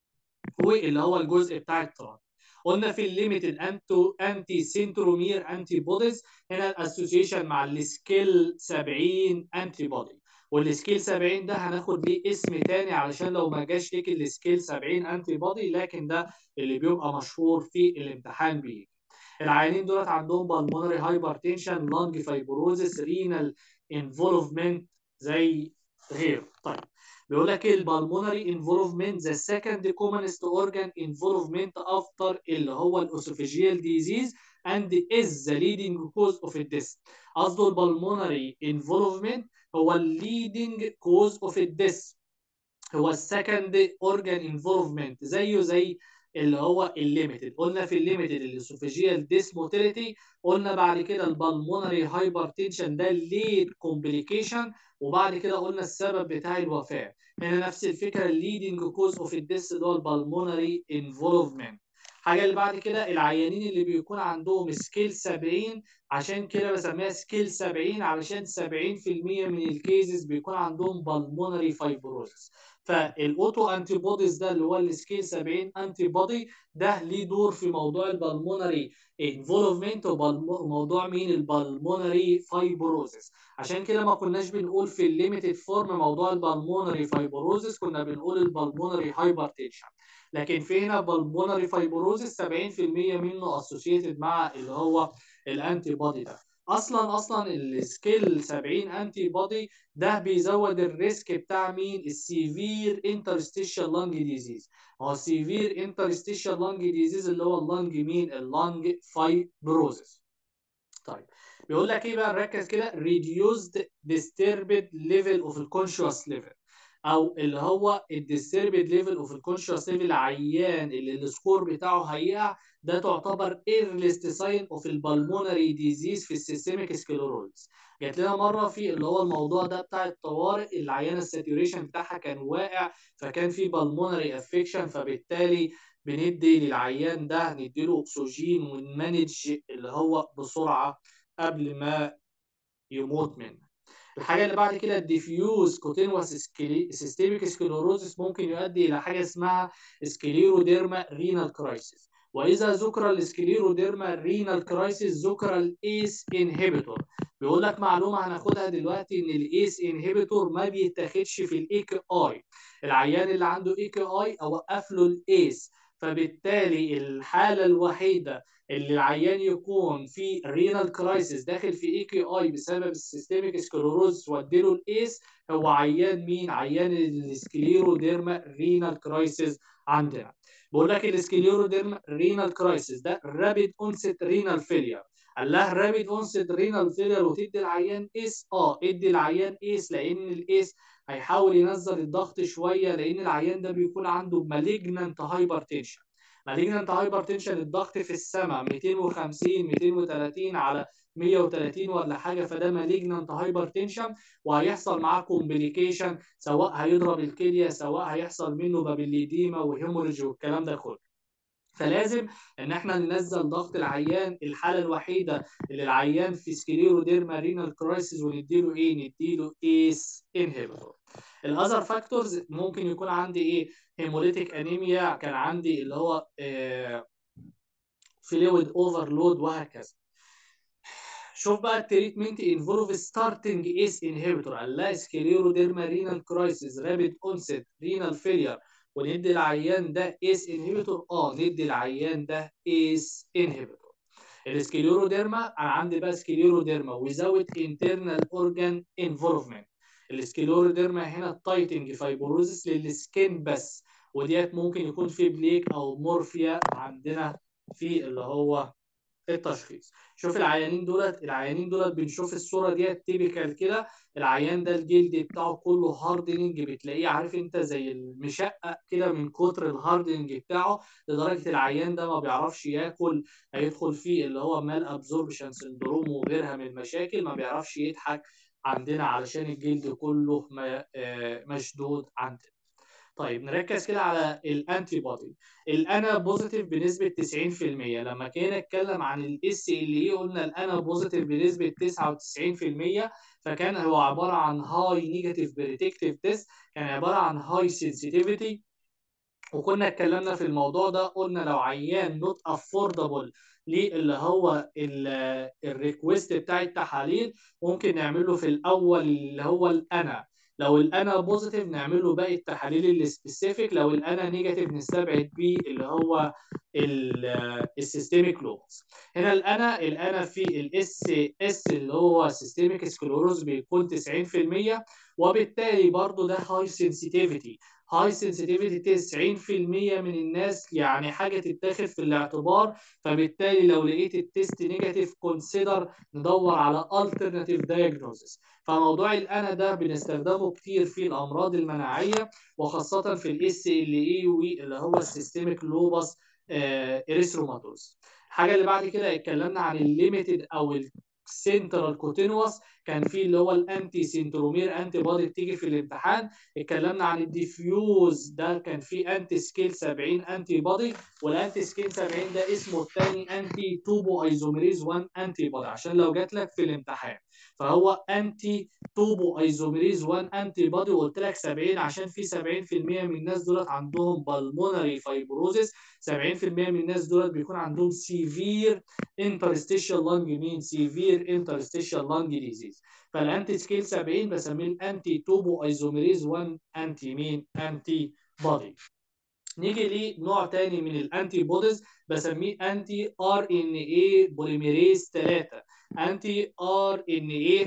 واللي هو الجزء بتاع الترانك قلنا في الليميتد انتو انتي سنترومير انتي بوديز هنا الاسوسيشن مع السكيل 70 انتي بودي والسكيل 70 ده هناخد ليه اسم تاني علشان لو ما جاش ليك السكيل 70 انتي بودي لكن ده اللي بيبقى مشهور في الامتحان بيه العيانين دولت عندهم بالمونري هايبرتنشن لانج فايبروزس رينال انفولفمنت زي غيره طيب بيقول لك ايه البالمونري انفولفمنت ذا سكند كومنست اورجان انفولفمنت افتر اللي هو الاوسوفيجيال ديزيز and is the leading cause of death قصده البالمونري انفولفمنت هو الليدنج كوز اوف الديث هو السكند اورجان انفولفمنت زيه زي اللي هو الليميتد قلنا في الليميتد الاسوفيجيال ديسموتيليتي قلنا بعد كده البلمونري هايبرتنشن ده ليد كومبليكيشن وبعد كده قلنا السبب بتاع الوفاه هنا نفس الفكره الليدنج كوز اوف الديث اللي هو البلمونري انفولفمنت حاجه اللي بعد كده العيانين اللي بيكون عندهم سكيل 70 عشان كده بسميها سكيل 70 علشان 70% من الكيزز بيكون عندهم بالمونري فايبروزس فالاوتو انتي بوديز ده اللي هو السكيل 70 انتي بودي ده ليه دور في موضوع البالمونري انفولفمنت وموضوع مين البالمونري فايبروزس عشان كده ما كناش بنقول في الليميتد فورم موضوع البالمونري فايبروزس كنا بنقول البالمونري هايبرتنشن لكن في هنا بالمونري فايبروزس 70% منه اسوشيتد مع اللي هو الانتي بودي ده اصلا اصلا السكيل 70 انتي بودي ده بيزود الريسك بتاع مين السيفير انترستيشال لانج ديزيز هو السيفير انترستيشال لانج ديزيز اللي هو اللانج مين اللانج فايبروزس طيب بيقول لك ايه بقى نركز كده reduced disturbed level of conscious level او اللي هو الديستربد ليفل اوف الكونشس ليفل العيان اللي السكور بتاعه هيقع ده تعتبر ايرليست ساين اوف البلمونري ديزيز في السيستميك سكليروز جات لنا مره في اللي هو الموضوع ده بتاع الطوارئ العيانه الساتوريشن بتاعها كان واقع فكان في بالمونري افكشن فبالتالي بندي للعيان ده نديله اكسجين ونمانج اللي هو بسرعه قبل ما يموت منه الحاجه اللي بعد كده الديفيوز كوتينوس سيستميك سكليروزس ممكن يؤدي الى حاجه اسمها سكليروديرما رينال كرايسيس واذا ذكر السكليروديرما رينال كرايسيس ذكر الايس انهبيتور بيقول لك معلومه هناخدها دلوقتي ان الايس انهبيتور ما بيتاخدش في الاي كي اي العيان اللي عنده اي كي اي اوقف له الايس فبالتالي الحاله الوحيده اللي العيان يكون في رينال كرايسيس داخل في اي كي اي بسبب السيستميك سكلوروز واديله الايس هو عيان مين؟ عيان السكليروديرما رينال كرايسيس عندنا. بقول لك السكليروديرما رينال كرايسيس ده رابيد اونست رينال فيلير. قال لها رابيد اونست رينال فيلير وتدي العيان ايس اه ادي العيان ايس لان الايس هيحاول ينزل الضغط شويه لان العيان ده بيكون عنده مالجنانت هايبرتنشن. مالجنانت هايبرتنشن الضغط في السماء 250 230 على 130 ولا حاجه فده مالجنانت هايبرتنشن وهيحصل معاه كومبليكيشن سواء هيضرب الكليه سواء هيحصل منه بابليديما وهيموريج والكلام ده كله. فلازم ان احنا ننزل ضغط العيان الحاله الوحيده اللي العيان في سكليروديرما رينال كرايسيس ونديله ايه؟ نديله ايس انهبيتور. الاذر فاكتورز ممكن يكون عندي ايه؟ هيموليتيك انيميا كان عندي اللي هو آه فلويد اوفرلود وهكذا. شوف بقى التريتمنت انفولف ستارتنج ايس انهبيتور قال لا سكليروديرما رينال كرايسيس رابيد اونست رينال فيلير وندي العيان ده ايس انهبيتور اه ندي العيان ده ايس انهبيتور السكليروديرما انا عندي بقى سكليروديرما ويزود انترنال اورجان انفولفمنت السكليروديرما هنا التايتنج فايبروزس للسكين بس وديت ممكن يكون في بليك او مورفيا عندنا في اللي هو التشخيص شوف العيانين دولت العيانين دولت بنشوف الصوره ديت تيبيكال كده العيان ده الجلد بتاعه كله هاردنينج بتلاقيه عارف انت زي المشقق كده من كتر الهاردنينج بتاعه لدرجه العيان ده ما بيعرفش ياكل هيدخل فيه اللي هو مال ابزوربشن سندروم وغيرها من المشاكل ما بيعرفش يضحك عندنا علشان الجلد كله مشدود عندنا طيب نركز كده على الانتي بودي الانا بوزيتيف بنسبه 90% لما كنا نتكلم عن الاس ال اي قلنا الانا بوزيتيف بنسبه 99% فكان هو عباره عن هاي نيجاتيف بريتكتيف تيست كان عباره عن هاي سنسيتيفيتي وكنا اتكلمنا في الموضوع ده قلنا لو عيان نوت افوردبل للي هو الريكوست بتاع التحاليل ممكن نعمله في الاول اللي هو الانا لو الانا بوزيتيف نعمل له باقي التحاليل السبيسيفيك لو الانا نيجاتيف نستبعد بيه اللي هو السيستميك لوبس هنا الانا الانا في الاس اس اللي هو سيستميك سكلوروز بيكون 90% وبالتالي برضو ده هاي سنسيتيفيتي هاي سنسيتيفيتي 90% من الناس يعني حاجه تتاخد في الاعتبار فبالتالي لو لقيت التيست نيجاتيف كونسيدر ندور على الترناتيف دايجنوزس فموضوع الانا ده بنستخدمه كتير في الامراض المناعيه وخاصه في الاس ال اي واللي هو السيستميك لوبس اريثروماتوز الحاجه اللي بعد كده اتكلمنا عن الليميتد او السنترال كوتينوس كان في اللي هو الانتي سنترومير انتي بودي بتيجي في الامتحان اتكلمنا عن الديفيوز ده كان في انتي سكيل 70 انتي بودي والانتي سكيل 70 ده اسمه الثاني انتي توبو ايزوميريز 1 انتي بودي عشان لو جات لك في الامتحان فهو انتي توبو ايزوميريز 1 انتي بودي وقلت لك 70 عشان في 70% من الناس دولت عندهم بالمونري فايبروزس 70% من الناس دولت بيكون عندهم سيفير انترستيشال لانج مين سيفير انترستيشال لانج ديزيز فالانتي سكيل 70 بسميه الانتي توبو ايزوميريز 1 انتي مين انتي بودي نيجي لنوع تاني من الانتي بوديز بسميه انتي ار ان اي بوليميريز 3 انتي ار ان اي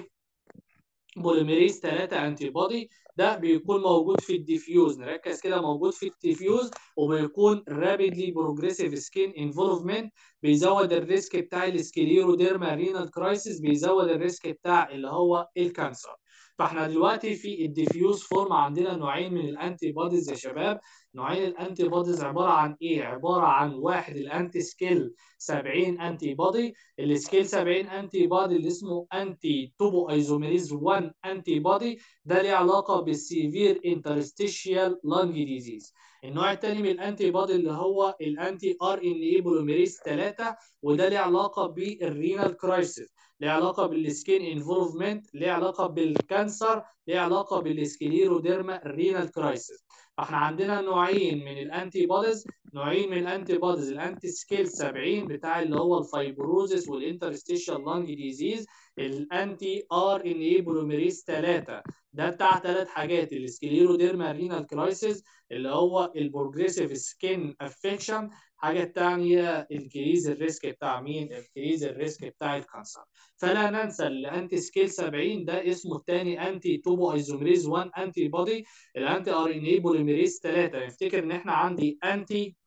بوليميريز 3 انتي بودي ده بيكون موجود في الديفيوز نركز كده موجود في الديفيوز وبيكون رابيدلي بروجريسيف سكين انفولفمنت بيزود الريسك بتاع السكليروديرما رينال كرايسيس بيزود الريسك بتاع اللي هو الكانسر فاحنا دلوقتي في الديفيوز فورم عندنا نوعين من الانتي بوديز يا شباب نوعين الانتي بوديز عباره عن ايه عباره عن واحد الانتي سكيل 70 انتي بودي السكيل 70 انتي بودي اللي اسمه انتي توبو ايزوميريز 1 انتي بودي ده ليه علاقه بالسيفير انترستيشيال لانج ديزيز النوع الثاني من الانتي بودي اللي هو الانتي ار ان اي بوليميريز 3 وده ليه علاقه بالرينال كرايسيس ليه علاقه بالسكين انفولفمنت ليه علاقه بالكانسر ليه علاقه بالسكليروديرما رينال كرايسيس احنا عندنا نوعين من الانتي بوديز نوعين من الانتي بوديز الانتي سكيل 70 بتاع اللي هو الفايبروزس والانترستيشال لانج ديزيز الانتي ار ان اي بوليميريز 3 ده بتاع ثلاث حاجات السكليروديرما رينال كرايسيس اللي هو البروجريسيف سكين افكشن حاجه الثانيه انكريز الريسك بتاع مين؟ انكريز الريسك بتاع الكانسر فلا ننسى الانتي سكيل 70 ده اسمه الثاني انتي توبو ايزوميريز 1 انتي بودي الانتي ار ان اي بوليميريز 3 نفتكر ان احنا عندي انتي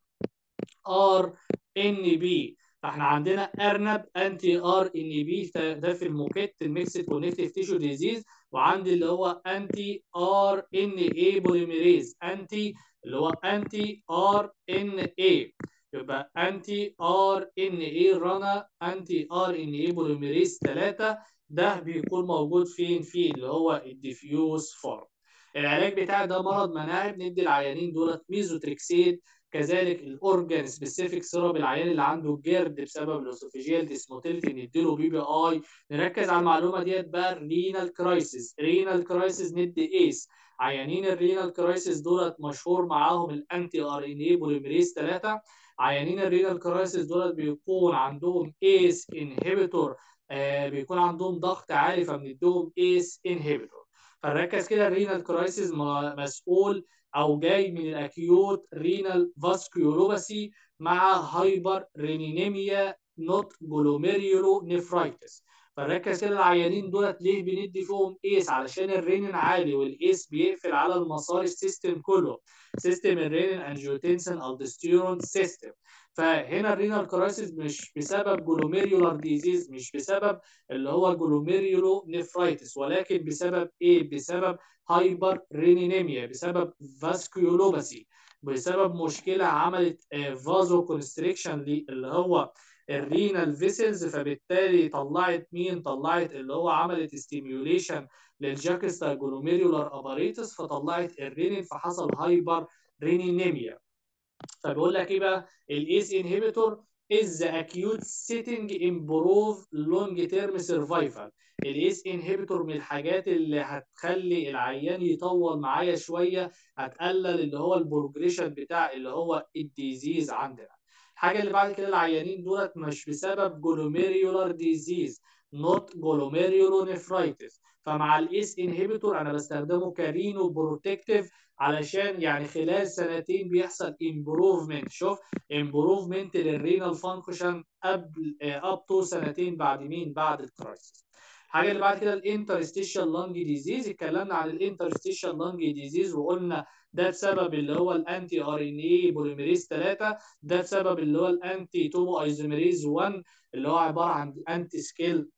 ار ان بي فاحنا عندنا ارنب انتي ار ان بي ده في الموكيت الميكسد كونكتيف تيشو ديزيز وعندي اللي هو انتي ار ان اي بوليميريز انتي اللي هو انتي ار ان اي يبقى انتي ار ان اي رانا انتي ار ان اي بوليميريز 3 ده بيكون موجود فين في اللي هو الديفيوز فورم العلاج بتاعي ده مرض مناعي بندي العيانين دولت ميزوتريكسيد كذلك الاورجان سبيسيفيك سيرب العيان اللي عنده جرد بسبب الاسوفيجيال ديسموتيلتي نديله بي بي اي نركز على المعلومه ديت بقى رينال كرايسيس رينال كرايسيس ندي ايس عيانين الرينال كرايسيس دولت مشهور معاهم الانتي ار ان اي بوليميريز 3 عيانين الرينال كرايسيس دولت بيكون عندهم ايس انهبيتور آه بيكون عندهم ضغط عالي فبنديهم ايس انهبيتور فنركز كده الرينال كرايسيس مسؤول او جاي من الاكيوت رينال فاسكيولوباسي مع هايبر رينينيميا نوت جلوميريولو نفرايتس فنركز كده العيانين دولت ليه بندي فيهم ايس علشان الرينين عالي والايس بيقفل على المسار السيستم كله سيستم الرينين انجيوتنسن الدستيرون سيستم فهنا الرينال كرايسيس مش بسبب جلوميريولار ديزيز مش بسبب اللي هو جلوميريولو نفرايتس ولكن بسبب ايه بسبب هايبر رينينيميا بسبب فاسكيولوباسي بسبب مشكله عملت فازو كونستريكشن اللي هو الرينال فيسلز فبالتالي طلعت مين طلعت اللي هو عملت ستيميوليشن للجاكستا جلوميريولار اباريتس فطلعت الرينين فحصل هايبر رينينيميا فبيقول لك ايه بقى الايس انهبيتور is the acute setting improve long term survival الايس انهبيتور من الحاجات اللي هتخلي العيان يطول معايا شويه هتقلل اللي هو البروجريشن بتاع اللي هو الديزيز عندنا الحاجه اللي بعد كده العيانين دولت مش بسبب جلوميريولار ديزيز نوت جلوميريولونيفرايتس فمع الايس انهبيتور انا بستخدمه كرينو بروتكتيف علشان يعني خلال سنتين بيحصل امبروفمنت شوف امبروفمنت للرينال فانكشن قبل اب تو سنتين بعد مين بعد الكرايسيس الحاجه اللي بعد كده الانترستيشال لانج ديزيز اتكلمنا عن الانترستيشال لانج ديزيز وقلنا ده بسبب اللي هو الانتي ار ان اي بوليميريز 3 ده بسبب اللي هو الانتي تومو ايزوميريز 1 اللي هو عباره عن انتي سكيل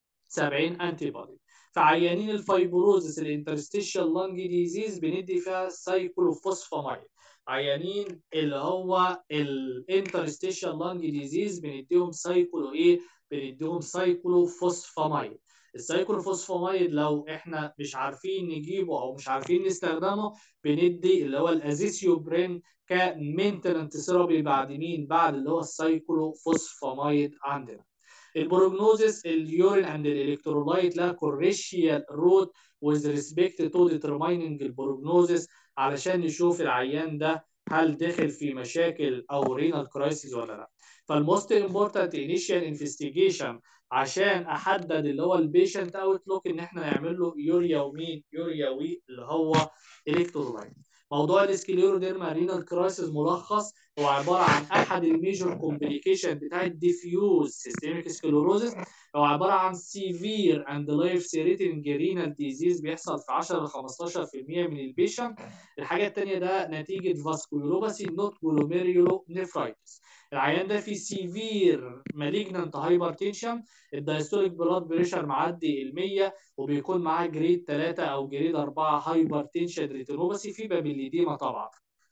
70 انتي بودي فعيانين الفايبروزس الانترستيشال لانج ديزيز بندي فيها سايكلوفوسفامايد عيانين اللي هو الانترستيشال لانج ديزيز بنديهم سايكلو ايه بنديهم سايكلوفوسفامايد السايكلوفوسفامايد لو احنا مش عارفين نجيبه او مش عارفين نستخدمه بندي اللي هو الازيسيوبرين كمينتننت ثيرابي بعد مين بعد اللي هو السايكلوفوسفامايد عندنا البروجنوزيس اليورين اند الالكترولايت لها كوريشيال رود with respect to determining البروجنوزيس علشان نشوف العيان ده هل دخل في مشاكل او رينال كرايسيس ولا لا فالموست امبورتنت انيشال انفستيجيشن عشان احدد اللي هو البيشنت اوتلوك ان احنا نعمل له يوريا ومين يوريا وي اللي هو الكترولايت موضوع السكليروديرما رينال كرايسيس ملخص هو عباره عن احد الميجور كومبليكيشن بتاع الديفيوز سيستميك سكلوروزس هو عباره عن سيفير اند لايف ثريتنج رينال ديزيز بيحصل في 10 ل 15% من البيشنت الحاجه الثانيه ده نتيجه فاسكولوباسي نوت جلوميريولو نفرايتس العيان ده فيه سيفير مالجنانت هايبرتنشن الدايستوليك بلاد بريشر معدي ال 100 وبيكون معاه جريد 3 او جريد 4 هايبرتنشن ريتينوباسي في بابيليديما طبعا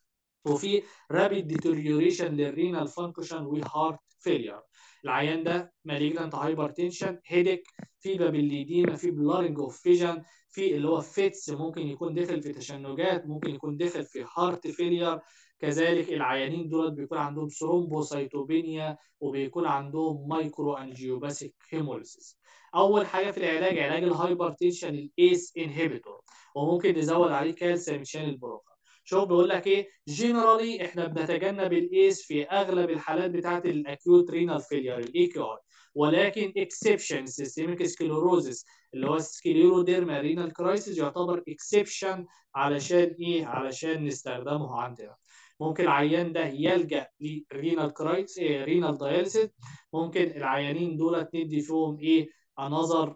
وفي رابيد ديتوريوريشن للرينال فانكشن وهارت فيلير العيان ده مالجنانت هايبرتنشن هيديك في بابيليديما في بلارنج اوف فيجن في اللي هو فيتس ممكن يكون داخل في تشنجات ممكن يكون داخل في هارت فيلير كذلك العيانين دول بيكون عندهم ثرومبوسايتوبينيا وبيكون عندهم مايكرو انجيوباسيك هيموليسيس اول حاجه في العلاج علاج الهايبرتنشن الايس انهبيتور وممكن نزود عليه كالسيوم شانل بلوكر شوف بيقول لك ايه جنرالي احنا بنتجنب الايس في اغلب الحالات بتاعه الاكيوت رينال فيلير الاي كي اي ولكن اكسبشن سيستميك سكليروزس اللي هو سكليروديرما رينال كرايسيس يعتبر اكسبشن علشان ايه علشان نستخدمه عندنا ممكن العيان ده يلجا لرينال كرايتس إيه رينال داياليسيس ممكن العيانين دولت ندي فيهم ايه انذر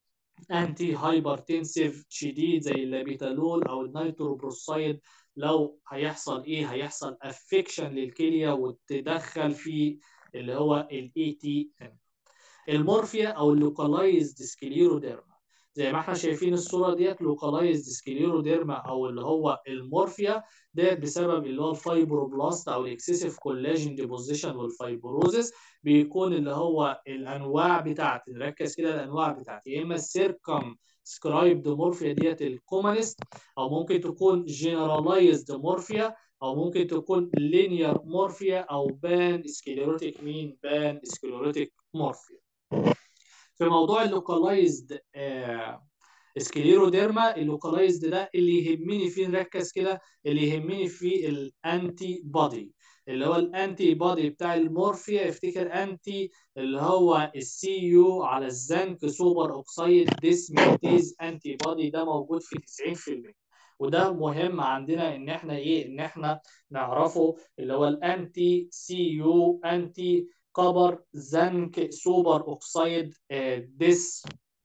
انتي هايبرتنسيف شديد زي اللابيتالول او النيتروبروسايد لو هيحصل ايه هيحصل افكشن للكليه وتدخل في اللي هو الاي تي ام المورفيا او اللوكالايزد سكليروديرما زي ما احنا شايفين الصوره ديت لوكالايزد سكليروديرما او اللي هو المورفيا ديت بسبب اللي هو الفايبروبلاست او الاكسسيف كولاجين ديبوزيشن والفايبروزس بيكون اللي هو الانواع بتاعت نركز كده الانواع بتاعت يا اما السيركم سكرايبد مورفيا ديت الكومنست او ممكن تكون جنرالايزد مورفيا او ممكن تكون لينير مورفيا او بان سكليروتيك مين بان سكليروتيك مورفيا في موضوع اللوكالايزد آه سكليروديرما اللوكالايزد ده اللي يهمني فيه نركز كده اللي يهمني فيه الانتي بودي اللي هو الانتي بودي بتاع المورفيا افتكر انتي اللي هو السي يو على الزنك سوبر اوكسايد ديسميتيز انتي بودي ده موجود في 90% وده مهم عندنا ان احنا ايه ان احنا نعرفه اللي هو الانتي سي يو انتي كبر زنك سوبر اوكسايد ديس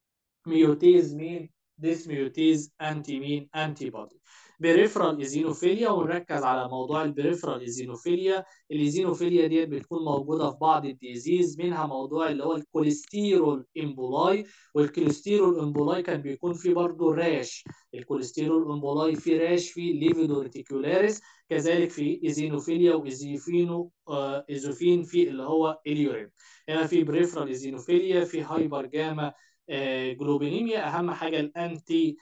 ميوتيز مين ديس ميوتيز انتي مين انتي بودي بريفرال ايزينوفيليا ونركز على موضوع البريفرال ايزينوفيليا الايزينوفيليا ديت بتكون موجوده في بعض الديزيز منها موضوع اللي هو الكوليسترول امبولاي والكوليسترول امبولاي كان بيكون فيه برضه راش الكوليسترول امبولاي فيه راش في ليفيدو ريتيكولاريس كذلك في ايزينوفيليا وايزيفينو آه ايزوفين في اللي هو اليورين هنا في بريفرال ايزينوفيليا في هايبر جاما آه جلوبينيميا اهم حاجه الانتي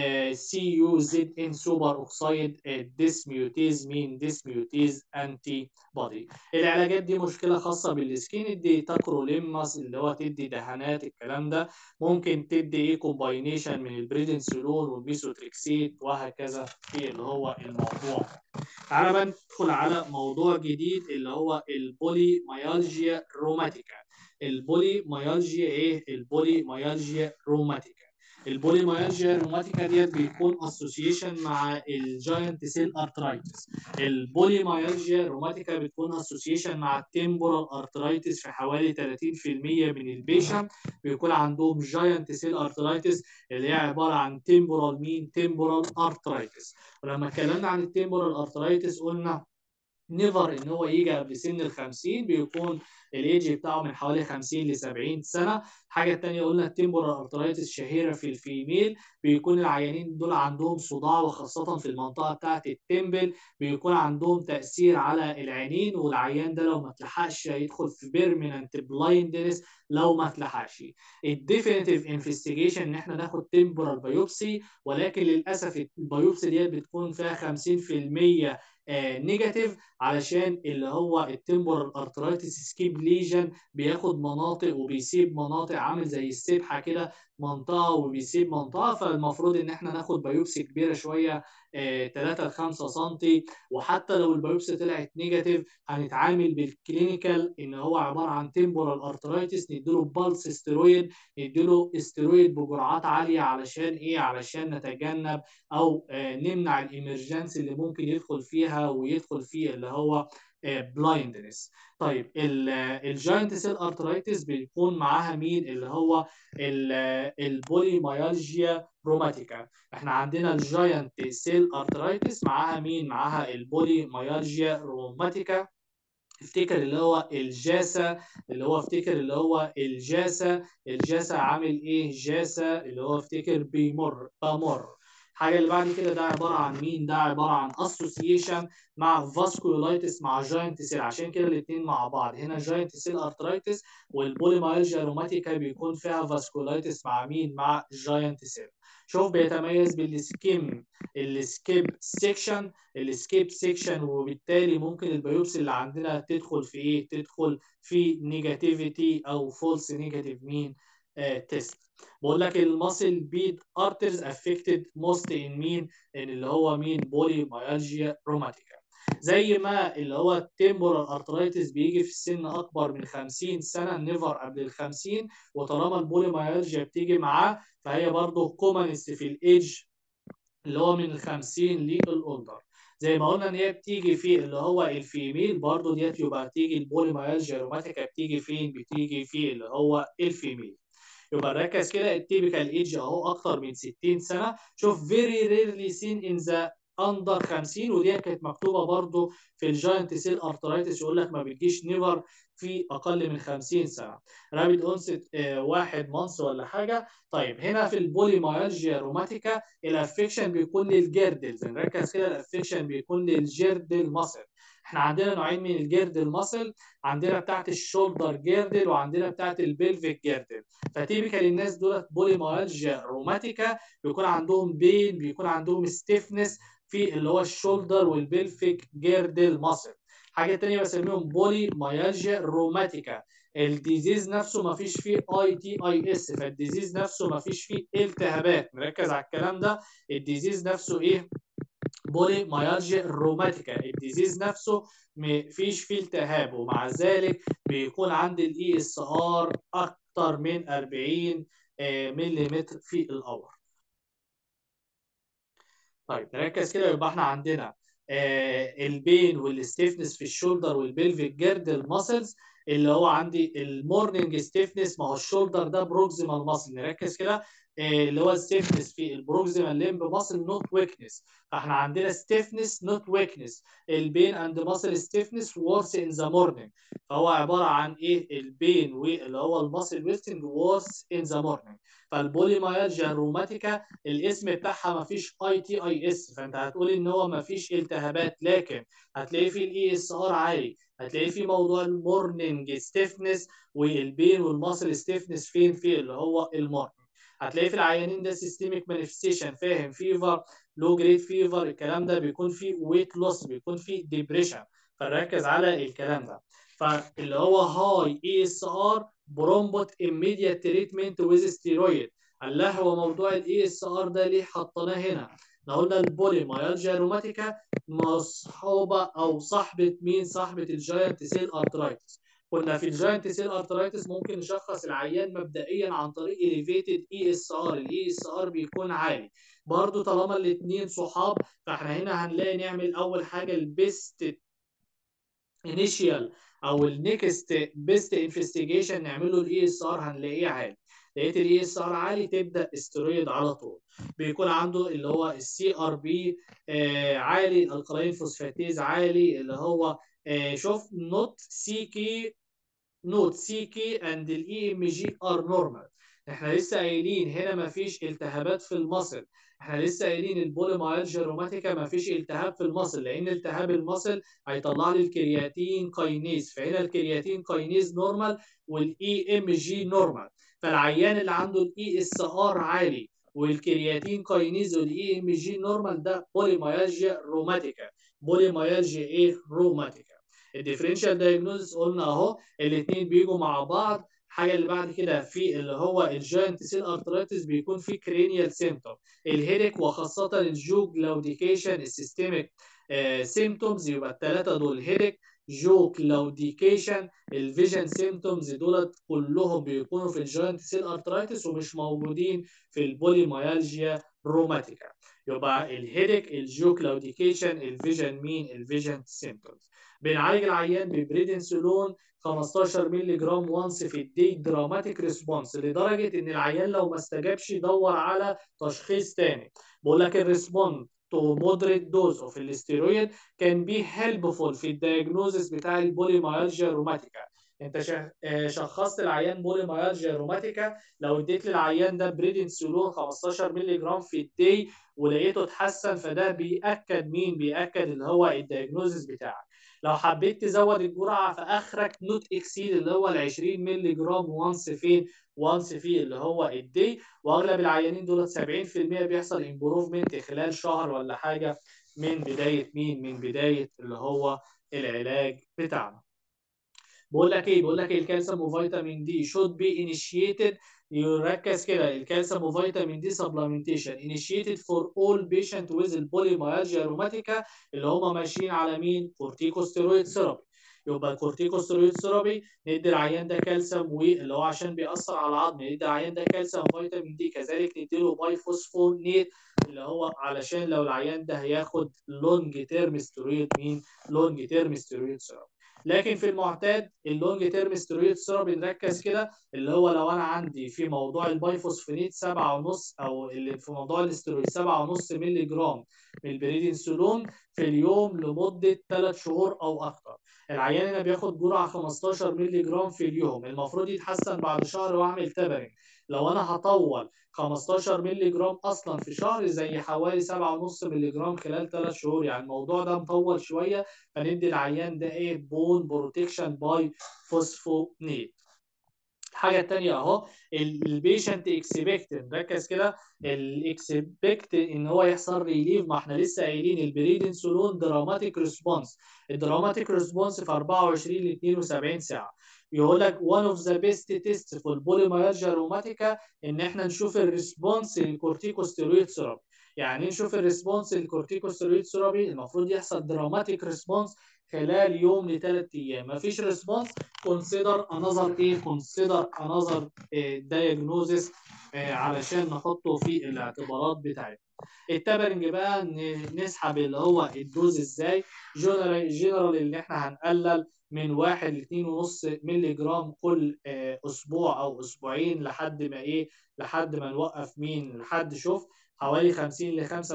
سي يو زد ان سوبر اوكسايد ديسميوتيز مين ديسميوتيز انتي بودي العلاجات دي مشكله خاصه بالسكين ادي تاكروليماس اللي هو تدي دهانات الكلام ده ممكن تدي ايه كومباينيشن من البريدنسولون والميثوتريكسيت وهكذا في اللي هو الموضوع تعالى بقى ندخل على موضوع جديد اللي هو البولي مايالجيا روماتيكا البولي مايالجيا ايه البولي مايالجيا روماتيكا البولي مايالجيا روماتيكا ديت بيكون اسوسيشن مع الجاينت سيل ارترايتس البولي مايالجيا روماتيكا بتكون اسوسيشن مع التمبورال ارترايتس في حوالي 30% من البيشنت بيكون عندهم جاينت سيل ارترايتس اللي هي عباره عن تمبورال مين تمبورال ارترايتس ولما اتكلمنا عن التمبورال ارترايتس قلنا نيفر ان هو يجي قبل سن ال 50 بيكون الايدج بتاعه من حوالي 50 ل 70 سنه الحاجه الثانيه قلنا التمبورال ارترايتس شهيره في الفيميل بيكون العيانين دول عندهم صداع وخاصه في المنطقه بتاعه التمبل بيكون عندهم تاثير على العينين والعيان ده لو ما اتلحقش هيدخل في بيرمننت بلايندنس لو ما اتلحقش الديفينيتيف انفستيجيشن ان احنا ناخد تمبورال بايوبسي ولكن للاسف البايوبسي ديت بتكون فيها 50% نيجاتيف علشان اللي هو التمبورال ارترايتس سكيب ليجن بياخد مناطق وبيسيب مناطق عامل زي السبحه كده منطقه وبيسيب منطقه فالمفروض ان احنا ناخد بايوبسي كبيره شويه 3 ل 5 سم وحتى لو البايوبسي طلعت نيجاتيف هنتعامل بالكلينيكال ان هو عباره عن تمبورال ارترايتس نديله بالس استرويد نديله استرويد بجرعات عاليه علشان ايه علشان نتجنب او نمنع الامرجنسي اللي ممكن يدخل فيها ويدخل فيه اللي هو بلايندنس طيب الجاينت سيل ارترايتس بيكون معاها مين اللي هو البوليمايالجيا روماتيكا احنا عندنا الجاينت سيل ارترايتس معاها مين معاها البوليمايالجيا روماتيكا افتكر اللي هو الجاسا اللي هو افتكر اللي هو الجاسا الجاسا عامل ايه جاسا اللي هو افتكر بيمر بمر الحاجه اللي بعد كده ده عباره عن مين ده عباره عن اسوسيشن مع فاسكولايتس مع جاينت سيل عشان كده الاثنين مع بعض هنا جاينت سيل ارترايتس والبوليمايالجيا روماتيكا بيكون فيها فاسكولايتس مع مين مع جاينت سيل شوف بيتميز بالسكيم السكيب سيكشن السكيب سيكشن وبالتالي ممكن البيوبسي اللي عندنا تدخل في ايه تدخل في نيجاتيفيتي او فولس نيجاتيف مين تيست بقول لك الماسل بيد ارترز افكتد موست ان مين ان اللي هو مين بولي مايالجيا روماتيكا زي ما اللي هو التمبورال ارترايتس بيجي في السن اكبر من 50 سنه نيفر قبل ال 50 وطالما البوليمايالجيا بتيجي معاه فهي برضه كومنست في الايدج اللي هو من ال 50 للاولدر زي ما قلنا ان هي بتيجي في اللي هو الفيميل برضه ديت يبقى بتيجي البوليمايالجيا روماتيكا بتيجي فين؟ بتيجي في اللي هو الفيميل يبقى نركز كده التيبيكال ايدج اهو اكتر من 60 سنه شوف فيري ريرلي سين ان ذا اندر 50 ودي كانت مكتوبه برضو في الجاينت سيل ارترايتس يقول لك ما بتجيش نيفر في اقل من 50 سنه رابيد اونست واحد مانس ولا حاجه طيب هنا في البوليمايالجيا روماتيكا الافكشن بيكون للجردلز نركز كده الافكشن بيكون للجردل ماسل احنا عندنا نوعين من الجردل ماسل عندنا بتاعت الشولدر جيردل وعندنا بتاعت البلفيك جيردل فتيبيكال الناس دولت بوليمايالجيا روماتيكا بيكون عندهم بين بيكون عندهم ستيفنس في اللي هو الشولدر والبلفيك جيردل ماسل حاجه ثانيه بسميهم بولي مايالجيا روماتيكا الديزيز نفسه ما فيش فيه اي تي اي اس فالديزيز نفسه ما فيش فيه التهابات نركز على الكلام ده الديزيز نفسه ايه بولي مايالجيا روماتيكا الديزيز نفسه ما فيش فيه التهاب ومع ذلك بيكون عند الاي اس ار اكتر من 40 ملم في الاور طيب نركز كده يبقى احنا عندنا آه البين والستيفنس في الشولدر والبلفيك جيردل ماسلز اللي هو عندي المورنينج ستيفنس ما هو الشولدر ده بروكسيمال ماسل نركز كده آه اللي هو الستيفنس في البروكسيمال ليمب ماسل نوت ويكنس فاحنا عندنا ستيفنس نوت ويكنس البين اند ماسل ستيفنس وورس ان ذا مورنينج فهو عباره عن ايه البين واللي هو الماسل ويستنج وورس ان ذا مورنينج فالبوليمايالجيا روماتيكا الاسم بتاعها ما فيش اي تي اي اس فانت هتقول ان هو ما فيش التهابات لكن هتلاقي فيه الاي اس ار عالي هتلاقي فيه موضوع المورنينج ستيفنس والبين والماسل ستيفنس فين في اللي هو المورنينج هتلاقي في العيانين ده سيستميك مانيفستيشن فاهم فيفر لو جريد فيفر الكلام ده بيكون فيه ويت لوس بيكون فيه ديبريشن فركز على الكلام ده فاللي هو هاي اي اس ار برومبوت immediate تريتمنت ويز ستيرويد قال لها هو موضوع الاي اس ار ده ليه حطيناه هنا؟ احنا قلنا البولي مايالجيا روماتيكا مصحوبه او صاحبه مين؟ صاحبه الجاينت سيل ارترايتس كنا في الجاينت سيل ارترايتس ممكن نشخص العيان مبدئيا عن طريق elevated اي اس ار الاي اس ار بيكون عالي برضو طالما الاثنين صحاب فاحنا هنا هنلاقي نعمل اول حاجه البيست انيشيال او النكست بيست انفستيجيشن نعمله الاي اس ار هنلاقيه عالي لقيت الاي اس ار عالي تبدا استرويد على طول بيكون عنده اللي هو السي ار بي عالي القلاين فوسفاتيز عالي اللي هو آه شوف نوت سي كي نوت سي كي اند الاي ام جي ار نورمال احنا لسه قايلين هنا ما فيش التهابات في المصل احنا لسه قايلين البوليمايالجيا روماتيكا ما فيش التهاب في المصل لان التهاب المصل هيطلع لي الكرياتين كاينيز فهنا الكرياتين كاينيز نورمال والاي ام جي نورمال فالعيان اللي عنده الاي اس ار عالي والكرياتين كاينيز والاي ام جي نورمال ده بوليمايالجيا روماتيكا بوليمايالجيا ايه روماتيكا الديفرنشال دايجنوزس قلنا اهو الاثنين بيجوا مع بعض الحاجه اللي بعد كده في اللي هو الجاينت سيل ارترايتس بيكون في كرينيال سيمتوم الهيدك وخاصه الجو جلاوديكيشن السيستميك سيمتومز يبقى الثلاثه دول هيدك جو كلاوديكيشن الفيجن سيمتومز دولت كلهم بيكونوا في الجاينت سيل ارترايتس ومش موجودين في البوليمايالجيا روماتيكا يبقى الهيدك الجو كلاوديكيشن الفيجن مين الفيجن سيمتومز بنعالج العيان ببريدنسولون 15 مللي جرام وانس في الدي دراماتيك ريسبونس لدرجه ان العيان لو ما استجابش يدور على تشخيص ثاني بقول لك الريسبوند تو مودريت دوز اوف الاستيرويد كان بي هيلبفول في الدايجنوزس بتاع البوليمايالجيا روماتيكا انت شخصت العيان بوليمايالجيا روماتيكا لو اديت للعيان ده بريدنسولون 15 مللي جرام في الدي ولقيته اتحسن فده بياكد مين بياكد اللي هو الدايجنوزس بتاعك لو حبيت تزود الجرعه فاخرك نوت اكسيد اللي هو ال 20 مللي جرام وانس فين وانس في اللي هو الدي واغلب العيانين دول 70% بيحصل امبروفمنت خلال شهر ولا حاجه من بدايه مين من بدايه اللي هو العلاج بتاعنا بقول لك ايه بقول لك إيه الكالسيوم وفيتامين دي should be initiated يركز كده الكالسيوم وفيتامين دي supplementation initiated for all patient with البوليميالجيا روماتيكا اللي هم ماشيين على مين كورتيكوستيرويد ثيرابي يبقى الكورتيكوستيرويد ثيرابي ندي العيان ده كالسيوم واللي هو عشان بيأثر على العظم ندي العيان ده كالسيوم فيتامين دي كذلك نديله باي فوسفونيت اللي هو علشان لو العيان ده هياخد لونج تيرم ستيرويد مين لونج تيرم ستيرويد ثيرابي لكن في المعتاد اللونج تيرم ستيرويد ثيرابي نركز كده اللي هو لو انا عندي في موضوع البايفوسفينيت 7.5 او اللي في موضوع الاسترويد 7.5 مللي جرام من البريدنسولون في اليوم لمده 3 شهور او اكثر العيان هنا بياخد جرعه 15 مللي جرام في اليوم المفروض يتحسن بعد شهر واعمل تبرنج لو انا هطول 15 مللي جرام اصلا في شهر زي حوالي 7.5 مللي جرام خلال 3 شهور يعني الموضوع ده مطول شويه فندي العيان ده ايه بون بروتكشن باي فوسفونيت الحاجه الثانيه اهو البيشنت اكسبكت نركز كده الاكسبكت ان هو يحصل ريليف ما احنا لسه قايلين البريدنسولون دراماتيك ريسبونس الدراماتيك ريسبونس في 24 ل 72 ساعه يقول لك one of the best tests في البوليميالجيا روماتيكا ان احنا نشوف الريسبونس للكورتيكوستيرويد ثيرابي يعني نشوف الريسبونس للكورتيكوستيرويد ثيرابي المفروض يحصل دراماتيك ريسبونس خلال يوم لثلاث ايام مفيش ريسبونس كونسيدر انذر ايه كونسيدر انذر دايجنوزس علشان نحطه في الاعتبارات بتاعتنا التبرنج بقى نسحب اللي هو الدوز ازاي جنرال جنرال اللي احنا هنقلل من 1 ل 2.5 مللي جرام كل اسبوع او اسبوعين لحد ما ايه لحد ما نوقف مين لحد شوف حوالي 50 ل 75%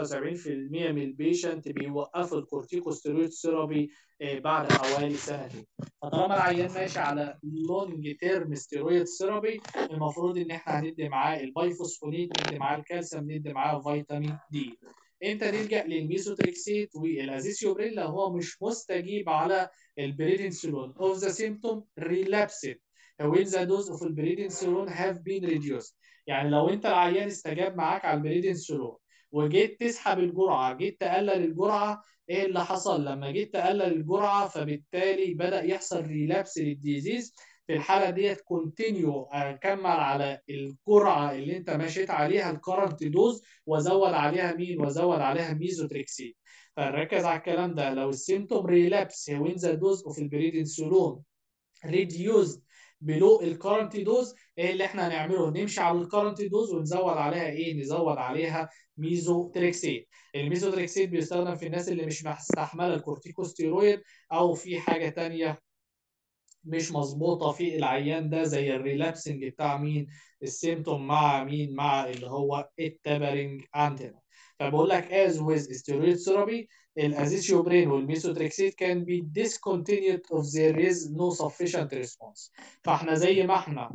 من البيشنت بيوقفوا الكورتيكوستيرويد ثيرابي بعد حوالي سنتين فطالما العيان ماشي على لونج تيرم ستيرويد ثيرابي المفروض ان احنا هندي معاه البايفوسفونيت ندي معاه الكالسيوم ندي معاه فيتامين دي امتى نلجا للميزوتريكسيت والازيسيوبرين لو هو مش مستجيب على البريدنسولون اوف ذا سيمتوم ريلابسد when the dose of البريدنسولون have been reduced يعني لو انت العيان استجاب معاك على البريدنسولون وجيت تسحب الجرعه جيت تقلل الجرعه ايه اللي حصل لما جيت تقلل الجرعه فبالتالي بدا يحصل ريلابس للديزيز في الحاله ديت كونتينيو اكمل على الجرعه اللي انت مشيت عليها الكرنت دوز وازود عليها مين وازود عليها ميزوتريكسين فنركز على الكلام ده لو السيمتوم ريلابس وين ذا دوز اوف البريدنسولون ريديوزد بلو الكرنت دوز ايه اللي احنا هنعمله نمشي على الكرنت دوز ونزود عليها ايه نزود عليها ميزوتريكسيت الميزوتريكسيت بيستخدم في الناس اللي مش مستحمله الكورتيكوستيرويد او في حاجه ثانيه مش مظبوطه في العيان ده زي الريلابسنج بتاع مين السيمتوم مع مين مع اللي هو التبرنج عندنا فبقول لك as with steroid therapy الازيثيوبرين والميثوتريكسيت can be discontinued if there is no sufficient response فاحنا زي ما احنا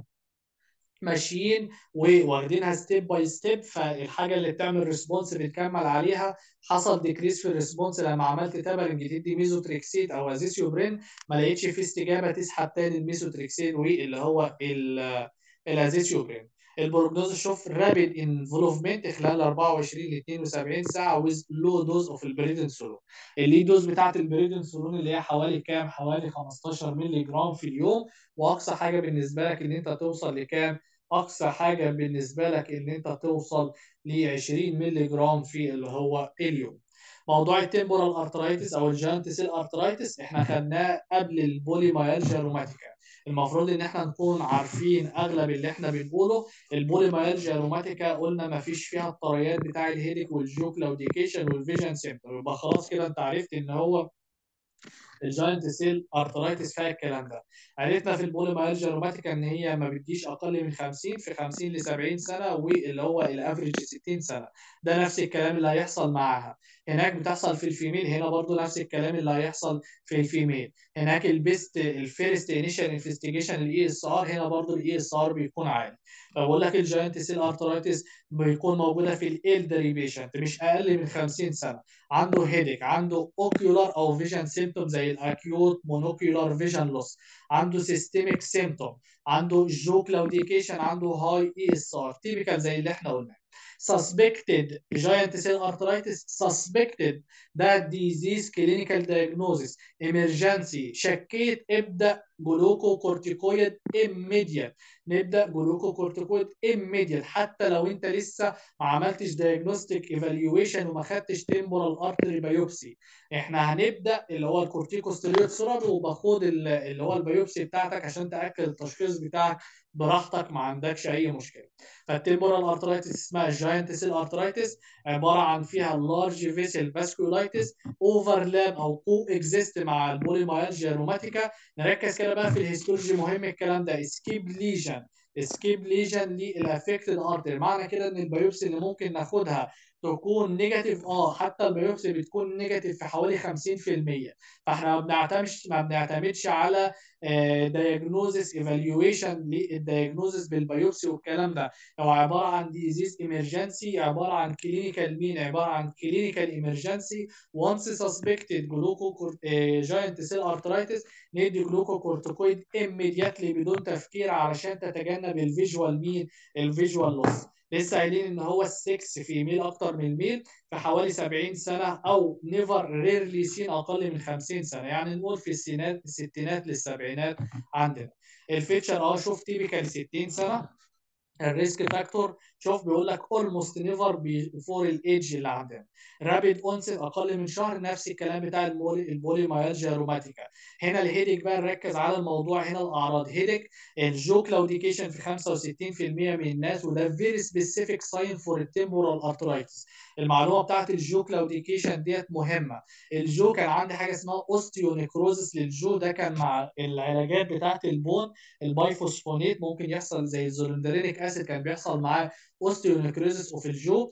ماشيين وواخدينها ستيب باي ستيب فالحاجه اللي بتعمل ريسبونس بتكمل عليها حصل ديكريس في الريسبونس لما عملت تابرنج تدي ميزوتريكسيت او ازيثيوبرين ما لقيتش في استجابه تسحب تاني الميزوتريكسيت واللي هو الازيثيوبرين البروجنوز شوف رابيد انفولفمنت خلال 24 ل 72 ساعه ويز لو دوز اوف البريدنسولون اللي دوز بتاعت البريدنسولون اللي هي حوالي كام حوالي 15 مللي جرام في اليوم واقصى حاجه بالنسبه لك ان انت توصل لكام اقصى حاجه بالنسبه لك ان انت توصل ل 20 مللي جرام في اللي هو اليوم موضوع التمبورال ارترايتس او الجاينت سيل ارترايتس احنا خدناه قبل البوليميالجيا روماتيكا المفروض ان احنا نكون عارفين اغلب اللي احنا بنقوله البوليميالجيا روماتيكا قلنا ما فيش فيها الطريات بتاع الهيديك والجوكلاوديكيشن والفيجن سيمتوم يبقى خلاص كده انت عرفت ان هو الجاينت سيل ارترايتس فيها الكلام ده عرفنا في البوليميالجيا روماتيكا ان هي ما بتجيش اقل من 50 في 50 ل 70 سنه واللي هو الافريج 60 سنه ده نفس الكلام اللي هيحصل معاها هناك بتحصل في الفيميل هنا برضو نفس الكلام اللي هيحصل في الفيميل هناك البيست الفيرست انيشال انفستيجيشن الاي اس ار هنا برضو الاي اس ار بيكون عالي فبقول لك الجاينت سيل ارترايتس بيكون موجوده في الالدري بيشنت مش اقل من 50 سنه عنده هيديك عنده اوكيولار او فيجن سيمتوم زي الاكيوت مونوكيولار فيجن لوس عنده سيستميك سيمتوم عنده جو كلاوديكيشن عنده هاي اي اس ار تيبيكال زي اللي احنا قلناه suspected giant cell arthritis suspected ده disease clinical diagnosis emergency شكيت ابدا جلوكو كورتيكويد immediate نبدا جلوكو كورتيكويد immediate حتى لو انت لسه ما عملتش diagnostic evaluation وما خدتش temporal artery biopsy احنا هنبدا اللي هو الكورتيكوستيرويد ثيرابي وباخد اللي هو البيوبسي بتاعتك عشان تاكد التشخيص بتاعك براحتك ما عندكش اي مشكله فالتيمورال ارترايتس اسمها جاينت سيل ارترايتس عباره عن فيها لارج فيسل فاسكولايتس اوفرلاب او كو اكزيست مع البوليمايالجيا روماتيكا نركز كده بقى في الهيستولوجي مهم الكلام ده اسكيب ليجن اسكيب ليجن للافكتد ارتري معنى كده ان البيوبسي اللي ممكن ناخدها تكون نيجاتيف اه حتى البيوبسي بتكون نيجاتيف في حوالي 50% فاحنا ما بنعتمدش ما بنعتمدش على دايجنوزس ايفالويشن للدايجنوزس بالبيوبسي والكلام ده هو عباره عن ديزيز ايمرجنسي عباره عن كلينيكال مين عباره عن كلينيكال ايمرجنسي وانس سسبكتد جلوكو جاينت سيل ارترايتس ندي جلوكو كورتيكويد immediately بدون تفكير علشان تتجنب الفيجوال مين الفيجوال لوس لسه قايلين ان هو السكس في ميل اكتر من الميل في حوالي 70 سنه او نيفر ريرلي سين اقل من 50 سنه يعني نقول في السينات الستينات للسبعينات عندنا الفيتشر اه شوف تيبيكال 60 سنه الريسك فاكتور شوف بيقول لك اولموست نيفر بيفور الايدج اللي عندنا رابيد اونست اقل من شهر نفس الكلام بتاع البولي البوليمايالجيا روماتيكا هنا الهيديك بقى نركز على الموضوع هنا الاعراض هيديك الجو كلاوديكيشن في 65% من الناس وده فيري سبيسيفيك ساين فور التمبورال ارترايتس المعلومه بتاعت الجو كلاوديكيشن ديت مهمه الجو كان عندي حاجه اسمها اوستيونيكروزس للجو ده كان مع العلاجات بتاعت البون البايفوسفونيت ممكن يحصل زي الزولندرينيك اسيد كان بيحصل معاه اوستيونيكروزس اوف الجو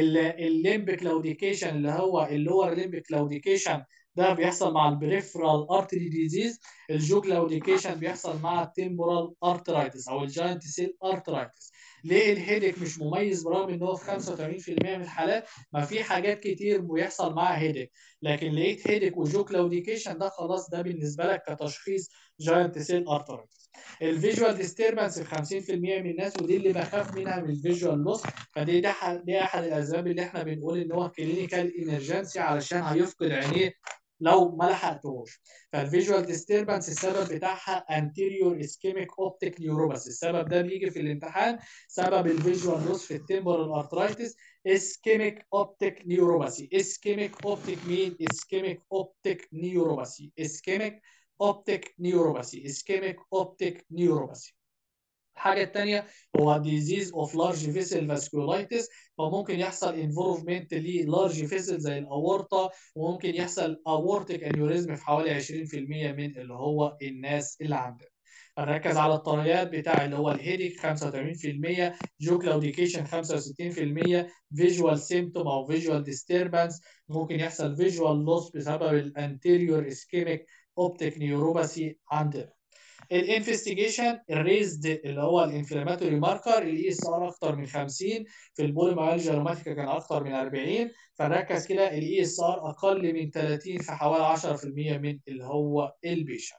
الليمب كلاوديكيشن اللي هو اللور ليمب كلاوديكيشن ده بيحصل مع البريفرال ارتري ديزيز الجو كلاوديكيشن بيحصل مع التمبورال ارترايتس او الجاينت سيل ارترايتس ليه الهيدك مش مميز برغم ان هو في 85% من الحالات ما في حاجات كتير بيحصل معاها هيدك لكن لقيت هيدك وجو كلاوديكيشن ده خلاص ده بالنسبه لك كتشخيص جاينت سيل ارترايتس الفيجوال ديستربنس في 50% من الناس ودي اللي بخاف منها من الفيجوال لوس فدي ده دي احد الاسباب اللي احنا بنقول ان هو كلينيكال ايمرجنسي علشان هيفقد عينيه لو ما لحقتوش فالفيجوال ديستربنس السبب بتاعها anterior ischemic optic neuropathy السبب ده بيجي في الامتحان سبب الفيجوال لوس في التمبرال ارترايتس ischemic optic neuropathy ischemic optic مين ischemic optic neuropathy ischemic optic neuropathy ischemic optic neuropathy الحاجة الثانية هو disease of large vessel vasculitis فممكن يحصل انفولفمنت للارج فيسل زي الاورطة وممكن يحصل aortic aneurysm في حوالي 20% من اللي هو الناس اللي عندنا. هنركز على الطريات بتاع اللي هو الهيديك 85% جو كلاوديكيشن 65% فيجوال سيمتوم او فيجوال ديستربنس ممكن يحصل فيجوال لوس بسبب الانتيريور اسكيميك اوبتيك نيوروباثي عندنا. الانفستيجيشن الريزد اللي هو الانفلاماتوري ماركر الاي اس ار اكتر من 50 في البوليمايالجيا روماتيكا كان اكتر من 40 فنركز كده الاي اس ار اقل من 30 في حوالي 10% من اللي هو البيشن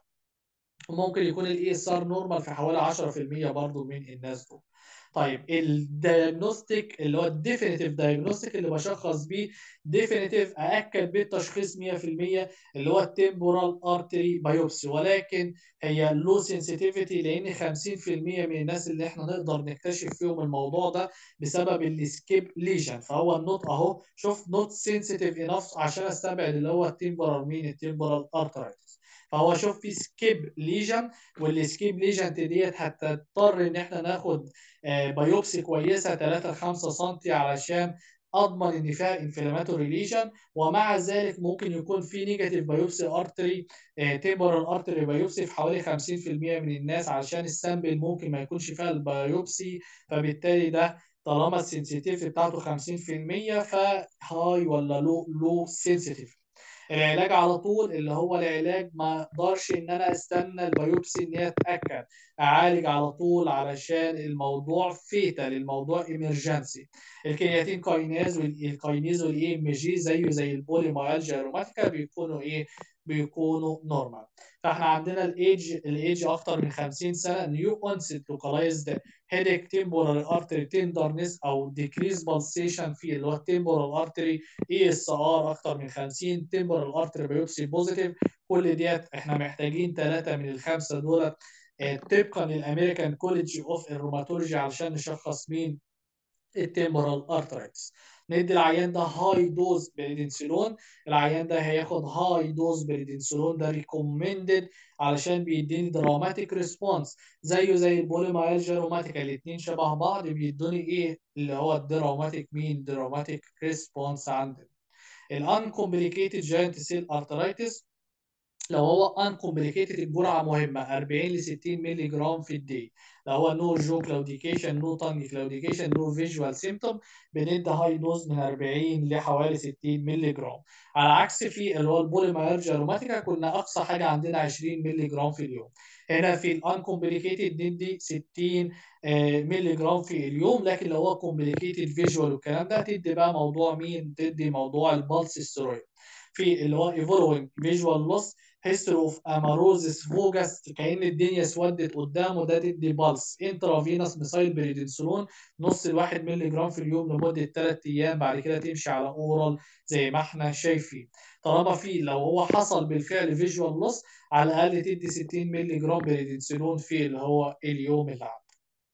وممكن يكون الاي اس ار نورمال في حوالي 10% برضه من الناس دول طيب الدياجنوستيك اللي هو الديفينيتيف دايجنوستيك اللي بشخص بيه ديفينيتيف ااكد بيه التشخيص 100% اللي هو التمبورال ارتري بايوبسي ولكن هي لو سنسيتيفيتي لان 50% من الناس اللي احنا نقدر نكتشف فيهم الموضوع ده بسبب السكيب ليجن فهو النوت اهو شوف نوت سنسيتيف انف عشان استبعد اللي هو التمبورال مين التمبورال ارترايتس فهو شوف في سكيب ليجن والسكيب ليجن ديت هتضطر ان احنا ناخد بايوبسي كويسه 3 ل 5 سم علشان اضمن ان فيها انفلاماتوري ليجن ومع ذلك ممكن يكون في نيجاتيف بايوبسي ارتري تيمبرال ارتري بايوبسي في حوالي 50% من الناس علشان السامبل ممكن ما يكونش فيها البايوبسي فبالتالي ده طالما السنسيتيف بتاعته 50% فهاي ولا لو لو سنسيتيف العلاج على طول اللي هو العلاج ما اقدرش ان انا استنى البيوبسي ان هي تتاكد اعالج على طول علشان الموضوع فيتال الموضوع ايمرجنسي الكرياتين كايناز والكاينيز والاي ام جي زيه زي البوليمايالجيا روماتيكا بيكونوا ايه بيكونوا نورمال فاحنا عندنا الايدج الايدج اكتر من 50 سنه نيو اونست لوكالايزد هيديك تمبورال ارتري تندرنس او ديكريز بالسيشن في اللي هو التمبورال ارتري اي اس ار اكتر من 50 تمبورال ارتري بايوبسي بوزيتيف كل ديت احنا محتاجين ثلاثه من الخمسه دولت طبقا للامريكان كوليدج اوف الروماتولوجي علشان نشخص مين التمبورال ارترايتس ندي العيان ده هاي دوز بريدنسلون العيان ده هياخد هاي دوز بريدنسلون ده ريكومندد علشان بيديني دراماتيك ريسبونس زيه زي البوليمايلجيا روماتيكا الاثنين شبه بعض بيدوني ايه اللي هو الدراماتيك مين دراماتيك ريسبونس عندنا الانكومبليكيتد جاينت سيل ارترايتس لو هو ان كومبليكيتد الجرعه مهمه 40 ل 60 مللي جرام في الدي لو هو نو جو كلاوديكيشن نو تانج كلاوديكيشن نو فيجوال سيمتوم بندي هاي دوز من 40 لحوالي 60 مللي جرام على عكس في اللي هو البوليمايرجيا روماتيكا كنا اقصى حاجه عندنا 20 مللي جرام في اليوم هنا في الان كومبليكيتد ندي 60 مللي جرام في اليوم لكن لو هو كومبليكيتد فيجوال والكلام ده تدي بقى موضوع مين تدي موضوع البلس ستيرويد في اللي هو ايفولوينج فيجوال لوس هيستوري اوف اماروزس فوجس كأن الدنيا اسودت قدامه ده تدي بالس انترافينوس ميسايل بريدنسولون نص الواحد مللي جرام في اليوم لمده ثلاث ايام بعد كده تمشي على اورال زي ما احنا شايفين طالما في لو هو حصل بالفعل فيجوال لوس على الاقل تدي 60 مللي جرام بريدنسولون في اللي هو اليوم اللي عنده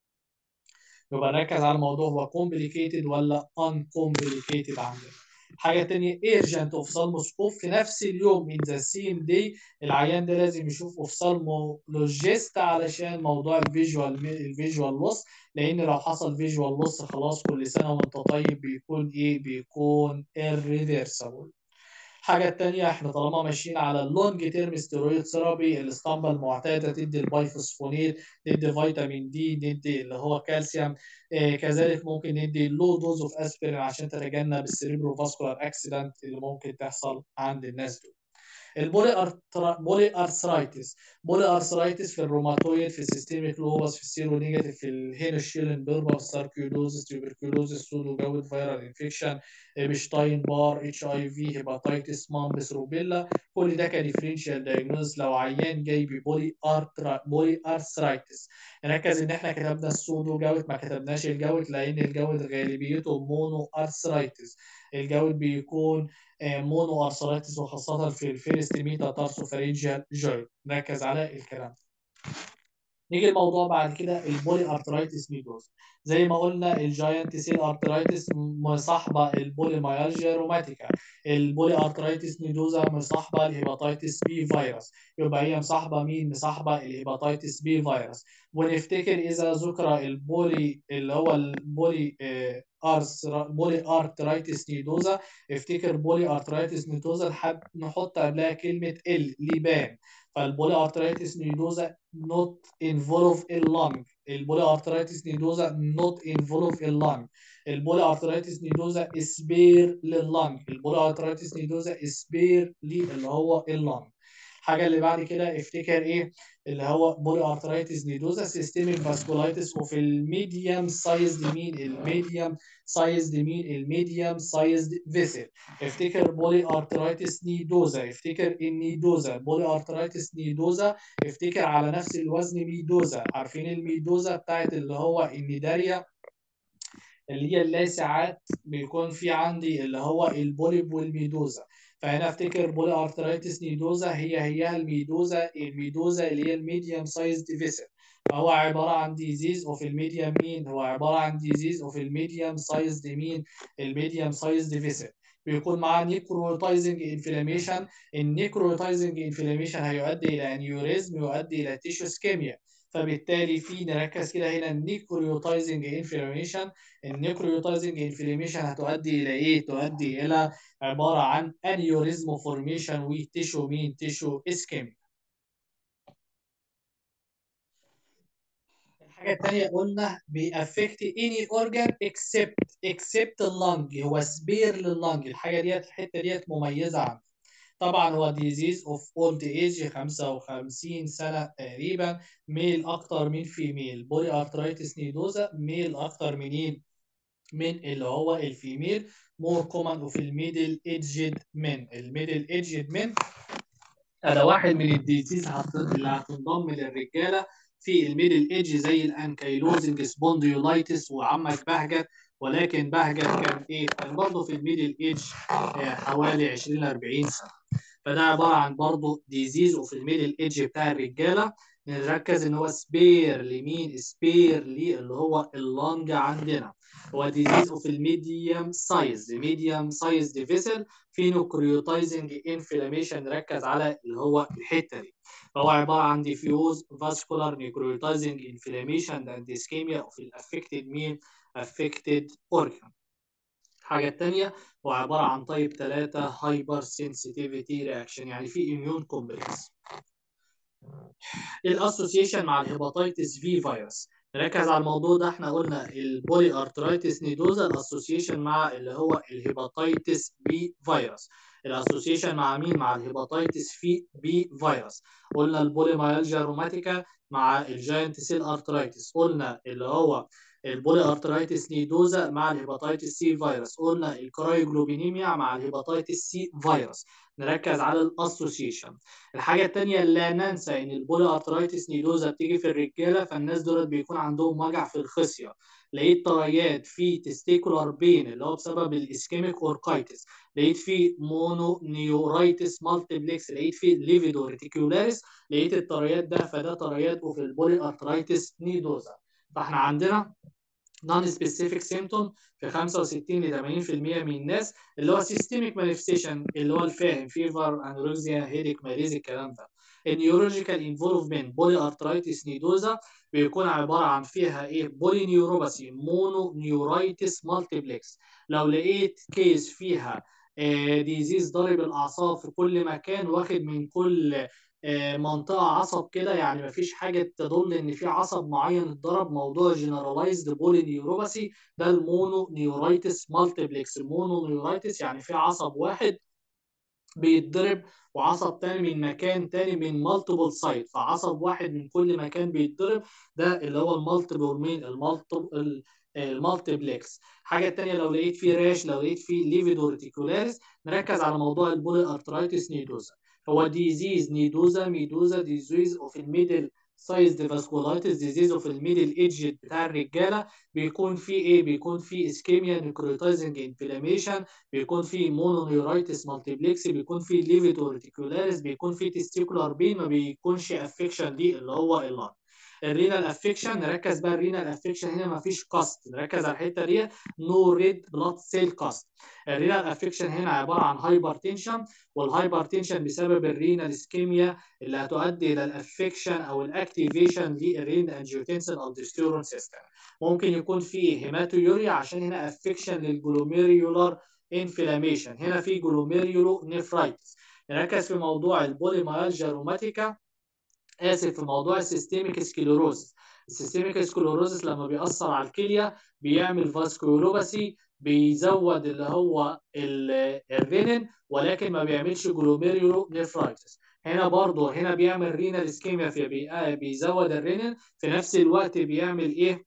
يبقى نركز على الموضوع هو كومبليكيتد ولا ان كومبليكيتد عندنا حاجه ثانيه ايرجنت اوفثالموسكوب في نفس اليوم ان ذا سيم داي العيان ده لازم يشوف اوفثالمولوجيست علشان موضوع الفيجوال الفيجوال لوس لان لو حصل فيجوال لوس خلاص كل سنه وانت طيب بيكون ايه بيكون irreversible الحاجة التانية احنا طالما ماشيين على اللونج تيرم ستيرويد ثيرابي الاسطمبة المعتادة تدي البايفوسفونيت تدي فيتامين دي ندي اللي هو كالسيوم آه كذلك ممكن ندي لو دوز اوف اسبرين عشان تتجنب السيريبرو فاسكولار اكسيدنت اللي ممكن تحصل عند الناس دول. البولي أرترا... بولي ارثرايتس بولي ارثرايتس في الروماتويد في السيستميك لوبس في السيرو نيجاتيف في الهينوشيلن بيربر ساركيولوزس تيوبركلوزس سودو جاود فيرال انفكشن ابشتاين بار اتش اي في هيباتيتس مامبس روبيلا كل ده كديفرنشال دايجنوز لو عيان جاي ببولي ارترا بولي ارثرايتس نركز ان احنا كتبنا السودو جاوت ما كتبناش الجاوت لان الجاوت غالبيته مونو ارثرايتس الجاوت بيكون مونو ارثرايتس وخاصه في الفيرست ميتا تارسوفارينجيال جوينت نركز على الكلام نيجي الموضوع بعد كده البولي ارثرايتس ميدوز زي ما قلنا الجاينت سيل ارثرايتس مصاحبه البولي مايالجيا روماتيكا البولي ارثرايتس ميدوزا مصاحبه الهيباتيتس بي فيروس يبقى هي مصاحبه مين مصاحبه الهيباتيتس بي فيروس ونفتكر اذا ذكر البولي اللي هو البولي ارس بولي ارثرايتس نيدوزا افتكر بولي ارثرايتس نيدوزا لحد نحط قبلها كلمه ال ليبان فالبولي ارثرايتس نيدوزا not involve اللنج البولي ارثرايتس نيدوزا not involve اللنج البولي ارثرايتس نيدوزا سبير لللنج البولي ارثرايتس نيدوزا سبير اللي هو اللنج الحاجه اللي بعد كده افتكر ايه اللي هو بولي ارثرايتس نيدوزا سيستميك فاسكولايتس وفي الميديوم سايزد مين الميديوم سايزد مين الميديوم سايزد فيسل افتكر بولي ارثرايتس نيدوزا افتكر النيدوزا بولي ارثرايتس نيدوزا افتكر على نفس الوزن ميدوزا عارفين الميدوزا بتاعت اللي هو النيداريا اللي هي اللاسعات بيكون في عندي اللي هو البوليب والميدوزا فهنا افتكر بولي ارثرايتس نيدوزا هي هي الميدوزا الميدوزا اللي هي الميديوم سايزد فيسل فهو عباره عن ديزيز اوف الميديوم مين هو عباره عن ديزيز اوف الميديوم سايزد مين الميديوم سايزد فيسل بيكون معاه نيكروتايزنج انفلاميشن النيكروتايزنج انفلاميشن هيؤدي الى انيوريزم يؤدي الى تيشو سكيميا فبالتالي في نركز كده هنا النيكروتايزنج انفلاميشن النيكروتايزنج انفلاميشن هتؤدي الى ايه؟ تؤدي الى عباره عن انيوريزم فورميشن وتيشو مين؟ تيشو اسكيميا. الحاجه الثانيه قلنا بيأفكت اني اورجان اكسبت اكسبت اللنج هو سبير لللنج الحاجه ديت الحته ديت مميزه عنه. طبعا هو ديزيز اوف اولد ايج 55 سنه تقريبا ميل اكتر من فيميل بولي ارثرايتس نيدوزا ميل اكتر منين من اللي هو الفيميل مور كومن وفي الميدل ايدجد من الميدل ايدجد من ده واحد من الديزيز هت- اللي هتنضم للرجاله في الميدل ايدج زي الانكايلوزنج سبونديولايتس وعمك بهجت ولكن بهجت كان ايه؟ كان برضه في الميدل ايدج آه، حوالي 20 ل 40 سنه فده عباره عن برضه ديزيز وفي الميدل ايدج بتاع الرجاله نركز ان هو سبير لمين سبير لي اللي هو اللنج عندنا هو ديزيز اوف الميديوم سايز ميديوم سايز فيسل في نوكريوتايزنج انفلاميشن نركز على اللي هو الحته دي فهو عباره عن ديفيوز فاسكولار نيكروتايزنج انفلاميشن اند اسكيميا اوف الافكتد مين افكتد اورجان الحاجه الثانيه هو عباره عن تايب 3 هايبر سنسيتيفيتي رياكشن يعني في اميون كومبلكس الاسوسيشن مع الهيباتيتس في فيروس نركز على الموضوع ده احنا قلنا البولي ارترايتس نيدوزا الاسوسيشن مع اللي هو الهيباتيتس بي فيروس الاسوسيشن مع مين مع الهيباتيتس في بي فيروس قلنا البوليمايالجيا روماتيكا مع الجاينت سيل ارترايتس قلنا اللي هو البولي ارترايتس نيدوزا مع الهيباتيتس سي فيروس قلنا الكرايوجلوبينيميا مع الهيباتيتس سي فيروس نركز على الاسوسيشن الحاجه الثانيه لا ننسى ان البولي ارترايتس نيدوزا بتيجي في الرجاله فالناس دول بيكون عندهم وجع في الخصيه لقيت طريات في تستيكولار بين اللي هو بسبب الاسكيميك اوركايتس لقيت في مونو نيورايتس مالتيبلكس لقيت في ليفيدو ريتيكولاريس لقيت الطريات ده فده طريات وفي البولي ارترايتس نيدوزا فاحنا عندنا نون سبيسيفيك سيمتوم في 65 ل 80% من الناس اللي هو سيستميك مانيفستيشن اللي هو الفاهم فيفر انوركسيا هيديك ماليز الكلام ده النيورولوجيكال انفولفمنت بولي ارترايتس نيدوزا بيكون عباره عن فيها ايه بولي نيوروباثي مونو نيورايتس مالتيبلكس لو لقيت كيس فيها ديزيز ضارب الاعصاب في كل مكان واخد من كل منطقه عصب كده يعني مفيش حاجه تدل ان في عصب معين اتضرب موضوع جنرالايزد بولي نيوروباثي ده المونو نيورايتس مالتيبلكس المونو نيورايتس يعني في عصب واحد بيتضرب وعصب تاني من مكان تاني من مالتيبل سايت فعصب واحد من كل مكان بيتضرب ده اللي هو المالتيبل مين المالتيبل المالتيبلكس حاجه تانية لو لقيت فيه راش لو لقيت فيه ليفيدو ريتيكولاريس نركز على موضوع البولي ارترايتس نيدوزا هو ديزيز نيدوزا ميدوزا ديزيز اوف الميدل سايز فاسكولايتس ديزيز اوف الميدل ايدج بتاع الرجاله بيكون في ايه بيكون في اسكيميا نيكروتايزنج انفلاميشن بيكون في مونونيورايتس مالتيبلكس بيكون في ليفيدو ريتيكولاريس بيكون في تستيكولار بين ما بيكونش افكشن دي اللي هو اللان الرينال افكشن نركز بقى الرينال افكشن هنا ما فيش كاست نركز على الحته دي نو ريد بلاد سيل كاست الرينال افكشن هنا عباره عن هايبر تنشن والهايبر تنشن بسبب الرينال اسكيميا اللي هتؤدي الى الافكشن او الاكتيفيشن للرين انجيوتنسين الدستيرون سيستم ممكن يكون في هيماتويوريا عشان هنا افكشن للجلوميريولار انفلاميشن هنا في جلوميريولو نيفرايتس نركز في موضوع البوليمايالجيا روماتيكا اسف في موضوع السيستميك سكليروزس السيستميك سكليروزس لما بيأثر على الكليه بيعمل فاسكولوباسي بيزود اللي هو الرينين ولكن ما بيعملش جلوميريولو نيفرايتس هنا برضه هنا بيعمل رينال اسكيميا في بيزود الرينين في نفس الوقت بيعمل ايه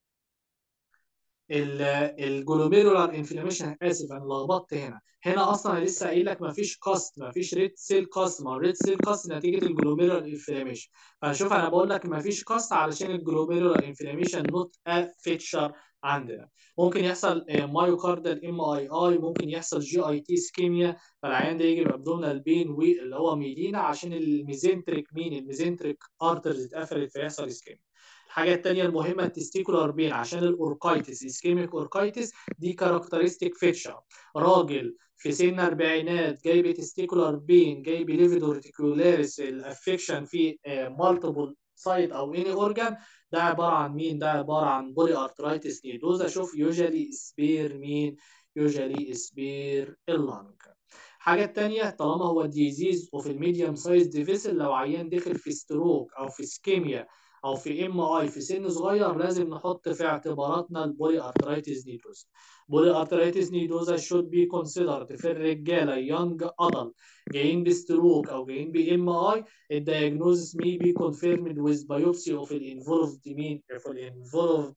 الجلوميرولار انفلاميشن اسف انا لخبطت هنا هنا اصلا انا لسه قايل لك مفيش كاست مفيش ريد سيل كاست ما الريد سيل كاست نتيجه الجلوميرولار انفلاميشن فشوف انا بقول لك مفيش كاست علشان الجلوميرولار انفلاميشن نوت ا فيتشر عندنا ممكن يحصل مايوكاردال ام اي اي ممكن يحصل جي اي تي سكيميا فالعيان ده يجي بابدومينال بين واللي هو ميدينا عشان الميزنتريك مين الميزنتريك ارترز اتقفلت فيحصل سكيميا الحاجه الثانيه المهمه التستيكولار بين عشان الاوركايتس اسكيميك اوركايتس دي كاركترستيك فيتشر راجل في سن اربعينات جايب تستيكولار بين جايب ليفيدو ريتيكولاريس الافكشن في مالتيبل سايت او اني اورجان ده عباره عن مين ده عباره عن بولي ارترايتس نيدوزا شوف يوجالي سبير مين يوجالي سبير اللنج الحاجه الثانيه طالما هو ديزيز اوف الميديوم سايز ديفيسل لو عيان دخل في ستروك او في سكيميا او في ام اي في سن صغير لازم نحط في اعتباراتنا البولي ارترايتس نيدوزا بولي ارترايتس نيدوزا should be considered في الرجاله يونج ادلت جايين بستروك او جايين بام اي الدايجنوزس may be confirmed with biopsy of the involved mean of the involved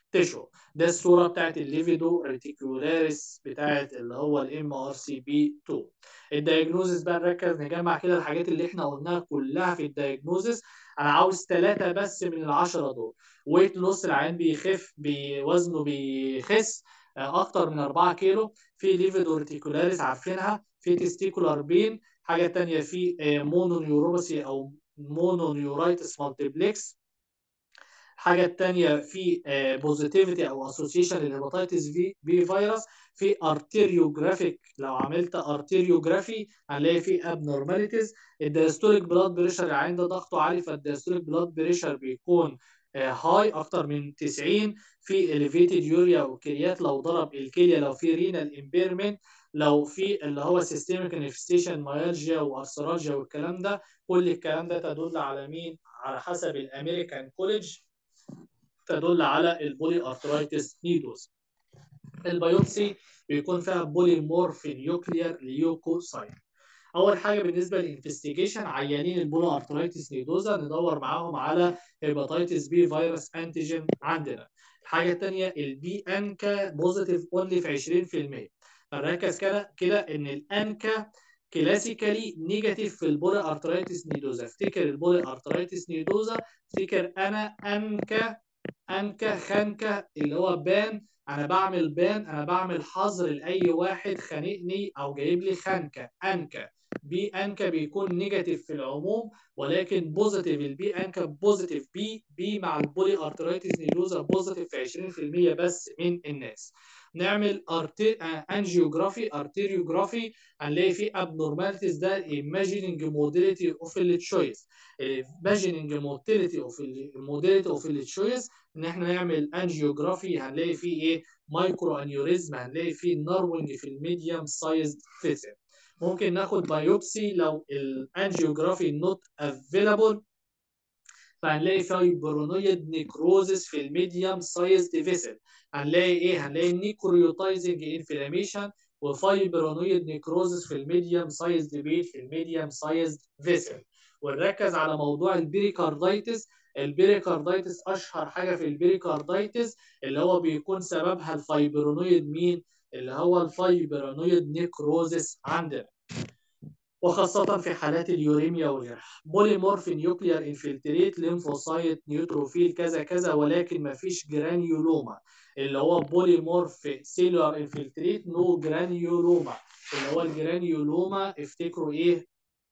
تيشو ده الصوره بتاعت الليفيدو ريتيكولاريس بتاعت اللي هو الام ار سي بي 2 الدايجنوزس بقى نركز نجمع كده الحاجات اللي احنا قلناها كلها في الدايجنوزس انا عاوز ثلاثه بس من العشره دول ويت لوس العين بيخف وزنه بيخس اكتر من 4 كيلو في ليفيدو ريتيكولاريس عارفينها في تستيكولار بين حاجه ثانيه في مونو نيوروباثي او مونو نيورايتس مالتيبلكس الحاجه الثانيه في بوزيتيفيتي او اسوسيشن للهيباتيتس في بي فيروس في ارتيريوجرافيك لو عملت ارتيريوجرافي هنلاقي في ابنورماليتيز الدايستوليك بلاد بريشر العين ده ضغطه عالي فالدايستوليك بلاد بريشر بيكون هاي اكتر من 90 في اليفيتد يوريا وكريات لو ضرب الكليه لو في رينال امبيرمنت لو في اللي هو سيستميك انفستيشن مايالجيا وارثرالجيا والكلام ده كل الكلام ده تدل على مين على حسب الامريكان كوليدج تدل على البولي ارثرايتس نيدوز البيوبسي بيكون فيها بولي مورفين نيوكليير ليوكوسايت اول حاجه بالنسبه للانفستيجيشن عيانين البولي ارثرايتس نيدوزا ندور معاهم على هيباتيتس بي فيروس انتيجين عندنا الحاجه الثانيه البي انكا بوزيتيف اونلي في 20% نركز كده كده ان الانكا كلاسيكالي نيجاتيف في البولي ارثرايتس نيدوزا افتكر البولي ارثرايتس نيدوزا افتكر انا انكا انكا خانكا اللي هو بان انا بعمل بان انا بعمل حظر لاي واحد خانقني او جايب لي خانكا انكا بي انكا بيكون نيجاتيف في العموم ولكن بوزيتيف البي انكا بوزيتيف بي بي مع البولي ارترايتس نيدوزا بوزيتيف في 20% بس من الناس نعمل أرتي... انجيوجرافي ارتيريوجرافي هنلاقي فيه ابنورماليتيز ده ايماجيننج موديليتي اوف التشويس ايماجيننج موديليتي اوف الموديليتي اوف التشويس ان احنا نعمل انجيوجرافي هنلاقي فيه ايه مايكرو انيوريزم هنلاقي فيه ناروينج في الميديوم سايزد فيسل ممكن ناخد بايوبسي لو الانجيوجرافي نوت افيلابل فهنلاقي فايبرونويد نيكروزس في الميديوم سايزد فيسل هنلاقي ايه هنلاقي نيكرويوتايزنج انفلاميشن وفايبرونويد نيكروزس في الميديوم سايزد بيت في الميديوم سايزد فيسل ونركز على موضوع البيريكاردايتس البيريكاردايتس اشهر حاجه في البيريكاردايتس اللي هو بيكون سببها الفايبرونويد مين اللي هو الفايبرونويد نيكروزس عندنا وخاصة في حالات اليوريميا وغيرها بوليمورف نيوكليار انفلتريت ليمفوسايت نيوتروفيل كذا كذا ولكن ما فيش جرانيولوما اللي هو بوليمورف سيلولار انفلتريت نو جرانيولوما اللي هو الجرانيولوما افتكروا ايه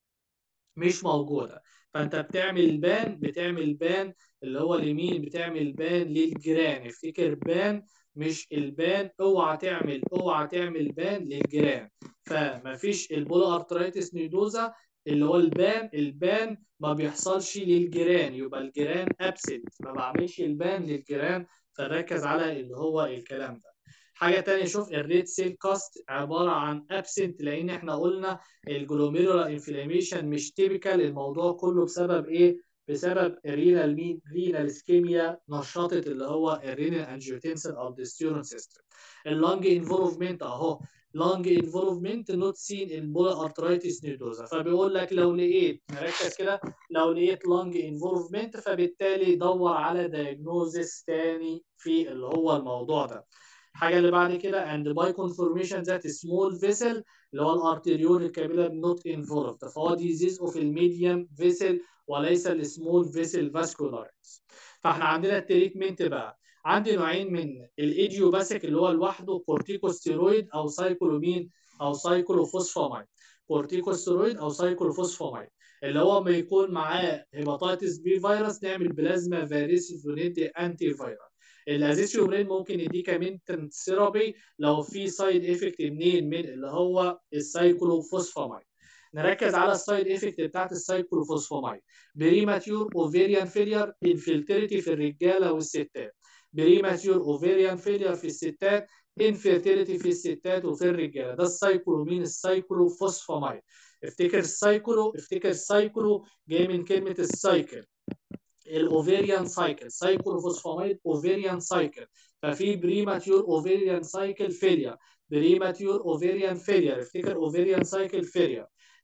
مش موجودة فانت بتعمل بان بتعمل بان اللي هو اليمين بتعمل بان للجيران افتكر بان مش البان اوعى تعمل اوعى تعمل بان للجيران فمفيش البولو ارترايتس نيدوزا اللي هو البان البان ما بيحصلش للجيران يبقى الجيران ابسنت ما بعملش البان للجيران فركز على اللي هو الكلام ده حاجه تانية شوف الريد سيل كاست عباره عن ابسنت لان احنا قلنا الجلوميرولار انفلاميشن مش تيبيكال الموضوع كله بسبب ايه بسبب الرينال مين رينال اسكيميا نشطت اللي هو الرينال انجيوتنسن او الديستيورون سيستم اللانج انفولفمنت اهو لانج انفولفمنت نوت سين ان بولا ارترايتس نيدوزا فبيقول لك لو لقيت نركز كده لو لقيت لانج انفولفمنت فبالتالي دور على دايجنوزس تاني في اللي هو الموضوع ده الحاجه اللي بعد كده and by confirmation that small vessel اللي هو الارتريول الكابيلار نوت انفولفد فهو ديزيز اوف الميديم فيسل وليس السمول فيسل فاسكولايتس فاحنا عندنا التريتمنت بقى عندي نوعين من الايديوباثيك اللي هو لوحده كورتيكوستيرويد او سايكلومين او سايكلوفوسفامايد كورتيكوستيرويد او سايكلوفوسفامايد اللي هو ما يكون معاه هيباتيتس بي فيروس نعمل بلازما فيروس وندي انتي فيروس الازيثيوبرين ممكن يديك مينتنت ثيرابي لو في سايد افكت منين من اللي هو السايكلوفوسفامايد نركز على السايد افكت بتاعت السايكلوفوسفامايد بريماتيور اوفيريان فيلير انفلتريتي في الرجاله والستات بريماتيور اوفيريان فيلير في الستات انفيرتيليتي في الستات وفي الرجاله ده السايكلو مين السايكلوفوسفامايد افتكر السايكلو افتكر السايكلو جاي من كلمه السايكل الاوفيريان سايكل سايكلوفوسفامايد اوفيريان سايكل ففي بريماتيور اوفيريان سايكل فيلير بريماتيور اوفيريان فيلير افتكر اوفيريان سايكل فيلير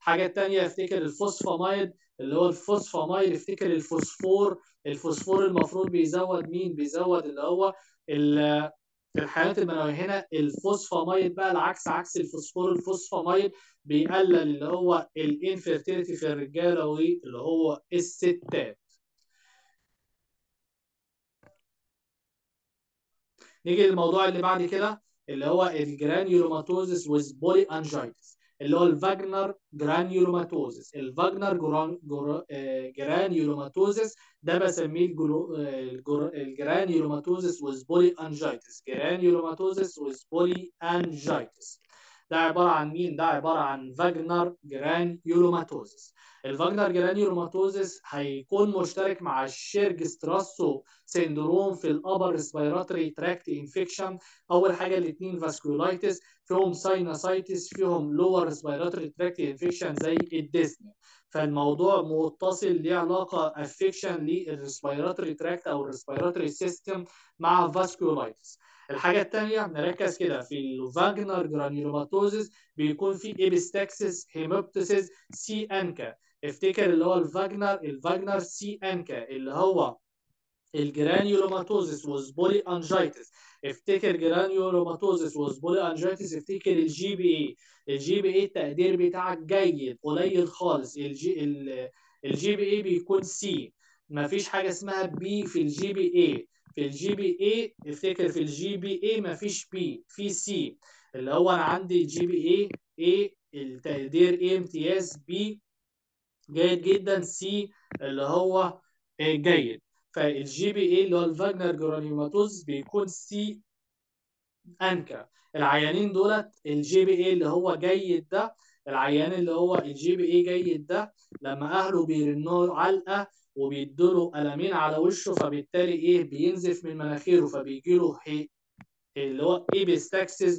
الحاجه الثانيه افتكر الفوسفامايد اللي هو الفوسفامايد افتكر الفوسفور الفوسفور المفروض بيزود مين بيزود اللي هو الحيوانات المنويه هنا الفوسفامايد بقى العكس عكس الفوسفور الفوسفامايد بيقلل اللي هو الانفيرتيليتي في الرجاله واللي هو الستات نيجي للموضوع اللي بعد كده اللي هو الجرانيولوماتوزس ويز بولي انجيتس اللي هو الفاجنر جرانيولوماتوزس الفاجنر جرانيولوماتوزس ده بسميه الجرانيولوماتوزس ويز بولي انجيتس جرانيولوماتوزس ويز بولي انجيتس ده عباره عن مين؟ ده عباره عن فاجنر جرانيولوماتوزس. الفاجنر جرانيولوماتوزس هيكون مشترك مع الشيرج ستراسو سيندروم في الابر ريسبيراتوري تراكت انفكشن اول حاجه الاثنين فاسكولايتس فيهم ساينوسايتس فيهم لور ريسبيراتوري تراكت انفكشن زي الديسنيا فالموضوع متصل ليه علاقه افكشن للريسبيراتوري تراكت او الريسبيراتوري سيستم مع فاسكولايتس الحاجة الثانية نركز كده في الفاجنر جرانيولوماتوزيس بيكون في ايبستاكسس هيموبتسيس سي انكا افتكر اللي هو الفاجنر الفاجنر سي انكا اللي هو الجرانيولوماتوزيس وسبولي انجيتس افتكر جرانيولوماتوزيس وسبولي انجيتس افتكر الجي بي اي الجي بي اي التقدير بتاعك جيد قليل خالص الجي الجي بي اي بيكون سي مفيش حاجه اسمها بي في الجي بي اي في الجي بي اي افتكر في الجي بي اي مفيش بي في سي اللي هو انا عندي جي بي اي اي التقدير اي امتياز بي جيد جدا سي اللي هو جيد فالجي بي اي اللي هو الفاجنر جرانيوماتوز بيكون سي انكا العيانين دولت الجي بي اي اللي هو جيد ده العيان اللي هو الجي بي اي جيد ده لما اهله بيرنوا علقه وبيدوا له قلمين على وشه فبالتالي ايه بينزف من مناخيره فبيجي له اللي هو ايبستاكسس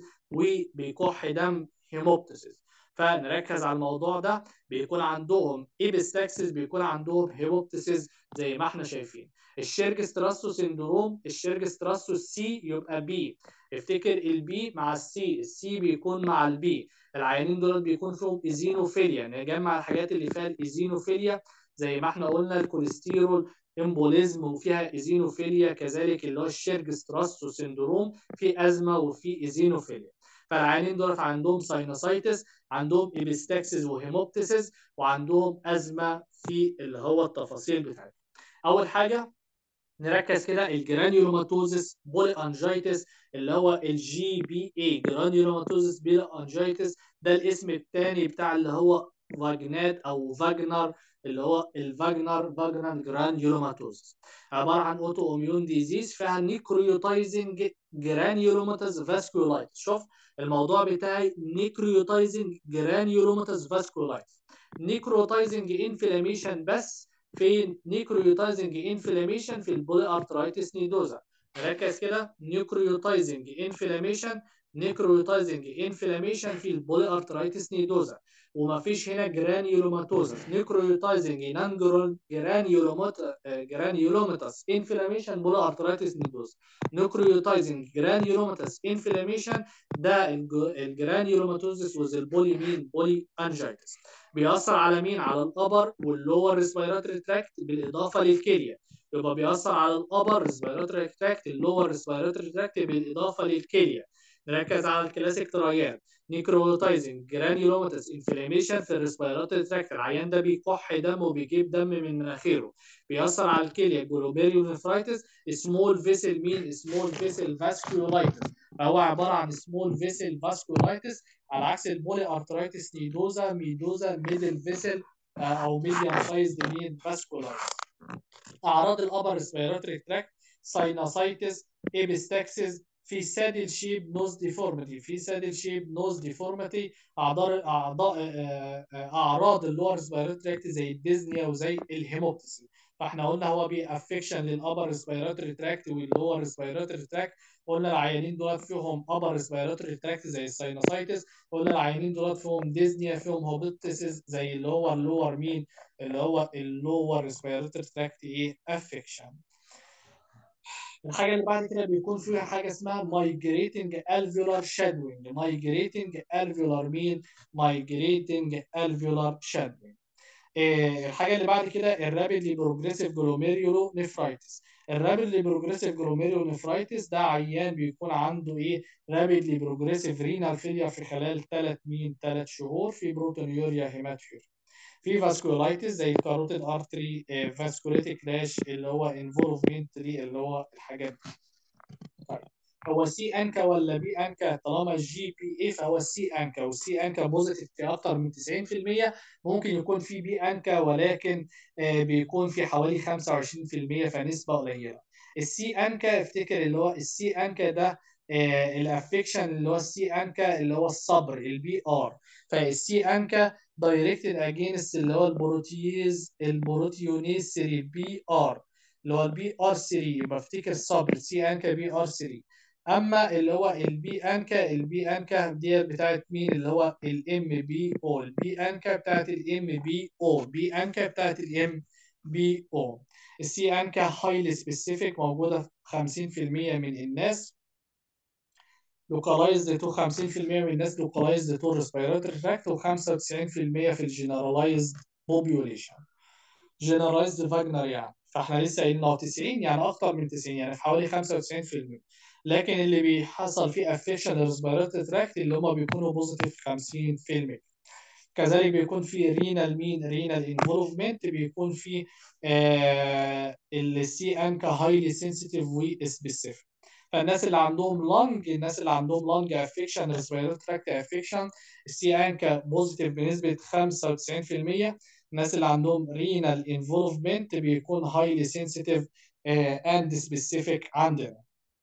وبيكح دم هيموبتسيس فنركز على الموضوع ده بيكون عندهم ايبستاكسس بيكون عندهم هيموبتسيس زي ما احنا شايفين الشيرج ستراسو سيندروم الشيرج ستراسو سي يبقى بي افتكر البي مع السي السي بيكون مع البي العيانين دول بيكون فيهم ايزينوفيليا نجمع الحاجات اللي فيها الايزينوفيليا زي ما احنا قلنا الكوليسترول امبوليزم وفيها ايزينوفيليا كذلك اللي هو الشيرج ستراسو سيندروم في ازمه وفي ايزينوفيليا فالعيانين دول عندهم ساينوسايتس عندهم ايبستاكسس وهيموبتسس وعندهم ازمه في اللي هو التفاصيل بتاعتهم اول حاجه نركز كده الجرانيولوماتوزس بولي انجيتس اللي هو الجي بي اي جرانيولوماتوزس بولي انجيتس ده الاسم الثاني بتاع اللي هو فاجنات او فاجنر اللي هو الفاجنر فاجنر جرانيولوماتوزس عباره عن اوتو اميون ديزيز فيها نيكريوتايزنج جرانيولوماتوز فاسكولايتس شوف الموضوع بتاعي نيكريوتايزنج جرانيولوماتوز فاسكولايتس نيكروتايزنج انفلاميشن بس في نيكريوتايزنج انفلاميشن في البولي ارترايتس نيدوزا ركز كده نيكريوتايزنج انفلاميشن نيكروتايزنج انفلاميشن في البولي ارترايتس نيدوزا ومفيش هنا جرانيولوماتوزا نيكروتايزنج نان جرانيولومات جرانيولوماتس انفلاميشن بولي ارترايتس نيدوزا نيكروتايزنج جرانيولوماتس انفلاميشن ده الجرانيولوماتوزس وز البولي مين بولي انجيتس بيأثر على مين على الابر واللور ريسبيراتوري تراكت بالاضافه للكليه يبقى بيأثر على الابر ريسبيراتوري تراكت اللور ريسبيراتوري تراكت بالاضافه للكليه نركز على الكلاسيك ترايات نيكروتايزنج جرانيولوماتس انفلاميشن في الريسبيراتوري تراكت العيان ده بيكح دم وبيجيب دم من مناخيره بيأثر على الكليه جلوبيريونيفرايتس سمول فيسل مين سمول فيسل فاسكولايتس فهو عباره عن سمول فيسل فاسكولايتس على عكس البولي ارترايتس نيدوزا ميدوزا ميدل فيسل او ميديان سايزد مين فاسكولايتس اعراض الابر ريسبيراتوري تراكت ساينوسايتس ايبستاكسس في سادل شيب نوز ديفورميتي في سادل شيب نوز ديفورميتي اعضاء اعضاء اعراض اللور ريسبيراتوري تراكت زي الديزنيا وزي الهيموبتسي فاحنا قلنا هو بيأفكشن للابر ريسبيراتوري تراكت واللور ريسبيراتوري تراكت قلنا العيانين دول فيهم ابر ريسبيراتوري تراكت زي الساينوسايتس قلنا العيانين دول فيهم ديزنيا فيهم هوبتسيس زي اللي هو اللور مين اللي هو اللور ريسبيراتوري تراكت ايه افكشن الحاجه اللي بعد كده بيكون فيها حاجه اسمها مايجريتنج الفيولار شادوينج مايجريتنج الفيولار مين مايجريتنج الفيولار شادوينج الحاجه اللي بعد كده الرابيدلي بروجريسيف جلوميريولو نفرايتس الرابيدلي بروجريسيف جلوميريولو نفرايتس ده عيان بيكون عنده ايه رابيدلي بروجريسيف رينال فيلير في خلال 3 مين 3 شهور في بروتونيوريا هيماتيوريا في فاسكولايتس زي كاروتيد ارتري فاسكوليتيك راش اللي هو انفولفمنت اللي هو الحاجات دي طيب هو سي انكا ولا بي انكا طالما الجي بي اي فهو السي انكا والسي انكا بوزيتيف في اكتر من 90% ممكن يكون في بي انكا ولكن بيكون في حوالي 25% فنسبه قليله السي انكا افتكر اللي هو السي انكا ده الافكشن اللي هو السي انكا اللي هو الصبر البي ار فالسي انكا دايركتد اجينست اللي هو البروتيز البروتيونيز 3 بي ار اللي هو البي ار 3 يبقى افتكر الصبر سي انكا بي ار 3 اما اللي هو البي انكا البي انكا دي بتاعت مين اللي هو الام بي او البي انكا بتاعت الام بي او بي انكا بتاعت الام بي او السي انكا هايلي سبيسيفيك موجوده في 50% من الناس لوكالايزد تو 50% من الناس لوكالايزد تو ريسبيراتوري تراكت و95% في الجنرالايزد بوبيوليشن جنرالايزد فاجنر يعني فاحنا لسه قايلين 90 يعني اكتر من 90 يعني في حوالي 95% لكن اللي بيحصل فيه افكشن الريسبيراتوري تراكت اللي هم بيكونوا بوزيتيف 50% كذلك بيكون في رينال مين رينال انفولفمنت بيكون في آه السي انكا هايلي سنسيتيف وسبيسيفيك فالناس اللي عندهم لانج الناس اللي عندهم لانج افكشن ريسبيراتوري تراكت افكشن السي انكا بوزيتيف بنسبه 95% الناس اللي عندهم رينال انفولفمنت بيكون هايلي سنسيتيف اند سبيسيفيك عندنا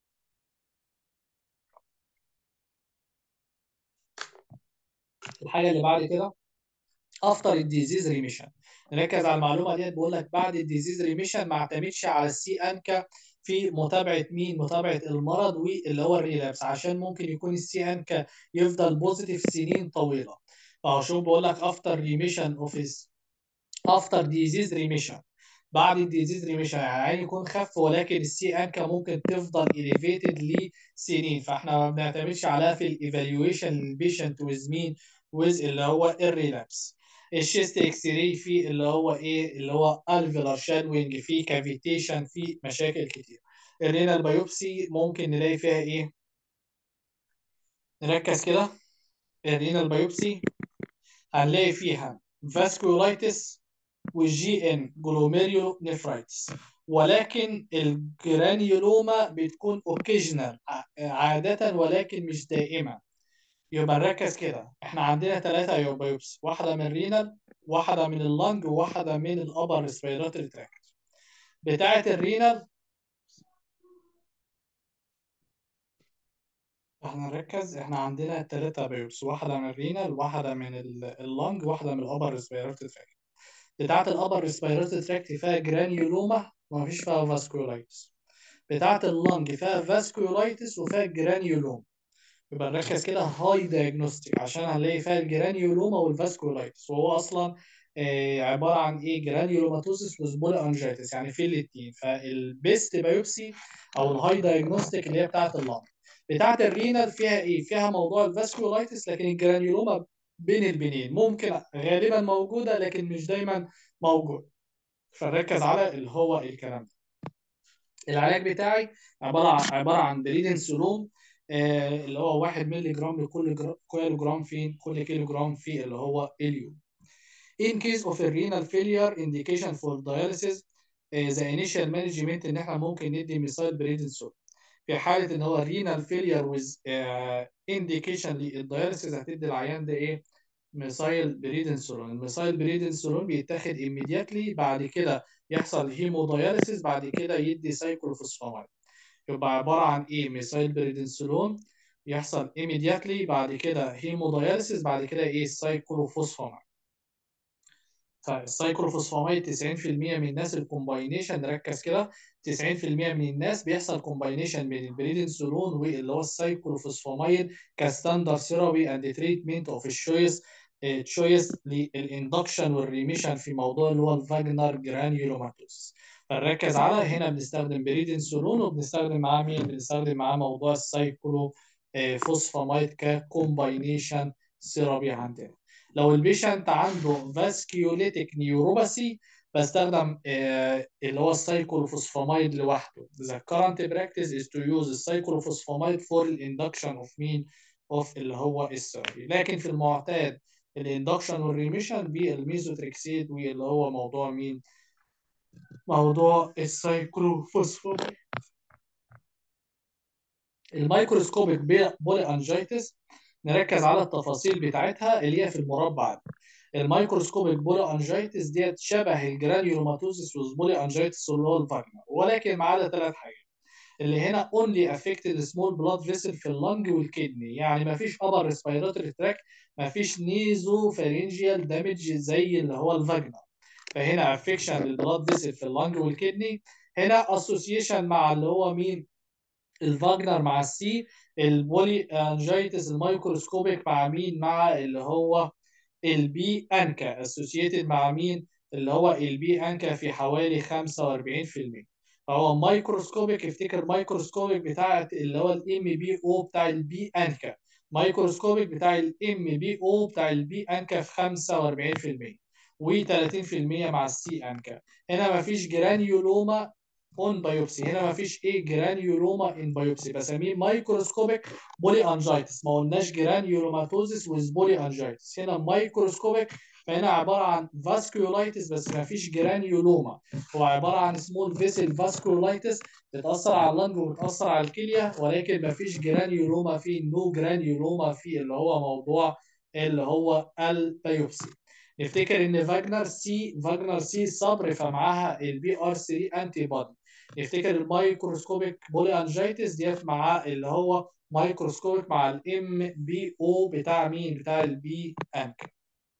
الحاجه اللي بعد كده افتر الديزيز ريميشن نركز على المعلومه ديت بقول لك بعد الديزيز ريميشن ما اعتمدش على السي انكا في متابعه مين متابعه المرض واللي هو الريلابس عشان ممكن يكون السي انكا يفضل بوزيتيف سنين طويله فهو شوف بقول لك افتر ريميشن اوف افتر ديزيز ريميشن بعد الديزيز ريميشن يعني يكون خف ولكن السي انكا ممكن تفضل اليفيتد لسنين فاحنا ما بنعتمدش عليها في الايفالويشن للبيشنت ويز مين ويز اللي هو الريلابس الشيست اكس راي في اللي هو ايه اللي هو الفيلار شادوينج في كافيتيشن في مشاكل كتير الرينال بايوبسي ممكن نلاقي فيها ايه نركز كده الرينال بايوبسي هنلاقي فيها فاسكولايتس والجي ان جلوميريو نفرايتس ولكن الجرانيولوما بتكون اوكيجنال عادة ولكن مش دائما يبقى نركز كده احنا عندنا ثلاثة بايوبسي واحدة من الرينال واحدة من اللنج وواحدة من الابر ريسبيراتوري تراكت بتاعة الرينال احنا نركز احنا عندنا ثلاثة بايوبسي واحدة من الرينال واحدة من اللنج واحدة من الابر ريسبيراتوري تراكت بتاعة الابر ريسبيراتوري تراكت فيها جرانيولوما وما فيش فيها فاسكولايتس بتاعة اللنج فيها فاسكولايتس وفيها جرانيولوما يبقى نركز كده هاي دايجنوستيك عشان هنلاقي فيها الجرانيولوما والفاسكولايتس وهو اصلا آه عباره عن ايه جرانيولوماتوسيس وسبول انجيتس يعني في الاثنين فالبيست بايوبسي او الهاي دايجنوستيك اللي هي بتاعه اللنج بتاعه الرينال فيها ايه فيها موضوع الفاسكولايتس لكن الجرانيولوما بين البنين ممكن غالبا موجوده لكن مش دايما موجود فنركز على اللي هو الكلام ده العلاج بتاعي عباره عن عباره عن بريدنسولون آه اللي هو 1 مللي جرام لكل كيلو جرام في كل كيلو جرام في اللي هو اليوم. In case of a renal failure indication for dialysis uh, the initial management ان احنا ممكن ندي ميثايل بريدنسول. في حاله ان هو renal failure with uh, indication للدياليسيس هتدي العيان ده ايه؟ ميثايل بريدنسولون. الميثايل بريدنسولون بيتاخد immediately بعد كده يحصل هيمودياليسيس بعد كده يدي سايكلوفوسفامايد. يبقى عباره عن ايه ميثايل بريدنسولون يحصل immediately بعد كده هيمودياليسيس بعد كده ايه سايكلوفوسفامايد فالسايكلوفوسفامايد 90% من الناس الكومباينيشن نركز كده 90% من الناس بيحصل كومباينيشن بين البريدنسولون واللي هو السايكلوفوسفامايد كستاندرد ثيرابي اند تريتمنت اوف الشويس تشويس للاندكشن والريميشن في موضوع اللي هو الفاجنر جرانيولوماتوس فنركز على هنا بنستخدم بريدنسولون وبنستخدم معاه مين؟ بنستخدم معاه موضوع السايكلو آه، فوسفامايد ككومباينيشن سيرابي عندنا. لو البيشنت عنده فاسكيوليتيك نيوروباثي بستخدم آه، اللي هو السايكلوفوسفامايد لوحده. The current practice is to use السايكلوفوسفامايد for the induction of mean of اللي هو الثيرابي. لكن في المعتاد الاندكشن والريميشن بالميزوتريكسيد واللي هو موضوع مين؟ موضوع السايكلوفوسفامايد. الميكروسكوبيك بولي انجيتس نركز على التفاصيل بتاعتها اللي هي في المربع ده. الميكروسكوبيك بولي انجيتس ديت شبه الجرانيولوماتوزيس والبولي انجيتس اللي هو الفاجنا ولكن ما عدا ثلاث حاجات اللي هنا only affected small blood vessel في اللنج والكدني يعني ما فيش upper respiratory tract ما فيش نيزو فارنجيال دامج زي اللي هو الفاجنا فهنا افكشن للبلاد فيسل في اللنج والكدني هنا اسوسيشن مع اللي هو مين الفاجنر مع السي البولي انجيتس الميكروسكوبيك مع مين مع اللي هو البي انكا اسوسييتد مع مين اللي هو البي انكا في حوالي 45% فهو مايكروسكوبيك افتكر مايكروسكوبيك بتاع اللي هو الام بي او بتاع البي انكا مايكروسكوبيك بتاع الام بي او بتاع البي انكا في 45% و30% مع السي انكا هنا مفيش جرانيولوما اون بايوبسي هنا مفيش ايه جرانيولوما ان بايوبسي بسميه مايكروسكوبيك بولي انجيتس ما قلناش جرانيولوماتوزيس ويز بولي انجيتس هنا مايكروسكوبيك فهنا عباره عن فاسكيولايتس بس ما فيش جرانيولوما هو عباره عن سمول فيسل فاسكيولايتس بتاثر على اللنج وبتاثر على الكليه ولكن ما فيش جرانيولوما في نو جرانيولوما في اللي هو موضوع اللي هو البيوبسي نفتكر ان فاجنر سي فاجنر سي صبر فمعاها البي ار 3 انتي بودي نفتكر الميكروسكوبيك بولي انجيتس ديت معاه اللي هو مايكروسكوبيك مع الام بي او بتاع مين بتاع البي انك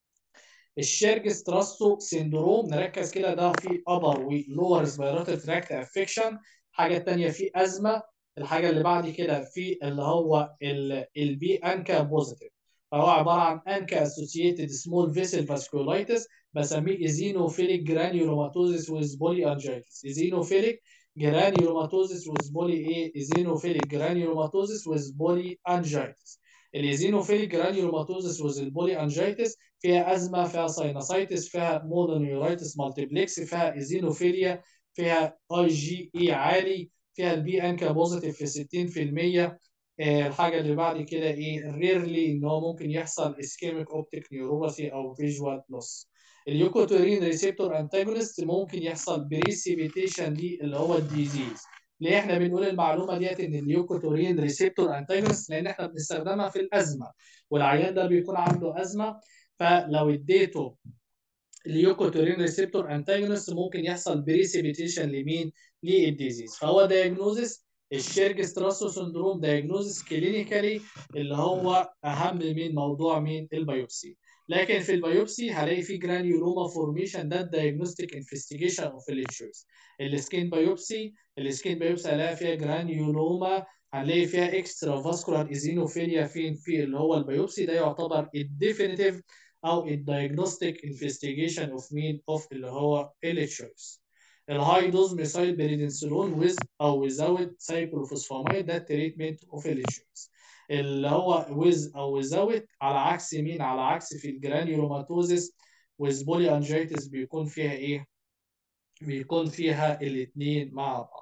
الشيرج ستراسو سيندروم نركز كده ده في ابر ولور ريسبيراتوري تراكت افكشن الحاجه الثانيه في ازمه الحاجه اللي بعد كده في اللي هو البي انكا بوزيتيف فهو عباره عن انكا اسوسييتد سمول فيسل فاسكولايتس بسميه ايزينوفيليك جرانيولوماتوزيس ويز بولي انجيتس ايزينوفيليك جرانيولوماتوزيس ويز بولي ايه ايزينوفيليك جرانيولوماتوزيس ويز بولي انجيتس الايزينوفيليك جرانيولوماتوزيس ويز البولي انجيتس فيها ازمه فيها ساينوسايتس فيها مونونيورايتس مالتيبلكس فيها ايزينوفيليا فيها اي جي اي عالي فيها البي انكا بوزيتيف في 60% الحاجه اللي بعد كده ايه ريرلي ان هو ممكن يحصل اسكيميك اوبتيك نيوروباثي او فيجوال لوس اليوكوتورين ريسبتور انتاجونست ممكن يحصل بريسيبيتيشن دي اللي هو الديزيز ليه احنا بنقول المعلومه ديت ان اليوكوتورين ريسبتور انتاجونست لان احنا بنستخدمها في الازمه والعيان ده بيكون عنده ازمه فلو اديته اليوكوتورين ريسبتور انتاجونست ممكن يحصل بريسيبيتيشن لمين؟ للديزيز فهو دايجنوزس الشيرج ستراسو سندروم دايجنوزس كلينيكالي اللي هو اهم من موضوع مين البيوبسي لكن في البيوبسي هلاقي في جرانيولوما فورميشن ده الدايجنوستيك انفستيجيشن اوف التشوز السكين بايوبسي السكين بايوبسي هلاقي فيها جرانيولوما هنلاقي فيها اكسترا فاسكولار ايزينوفيليا فين في اللي هو البيوبسي ده يعتبر الديفينيتيف او الدايجنوستيك انفستيجيشن اوف مين اوف اللي هو التشوز الهاي دوز ميثايل بريدنسلون ويز او ويزاوت سايكلوفوسفاميد ده التريتمنت اوف التشوز اللي هو ويز او ويزاوت على عكس مين على عكس في الجرانيولوماتوزيس ويز بولي انجيتس بيكون فيها ايه بيكون فيها الاثنين مع بعض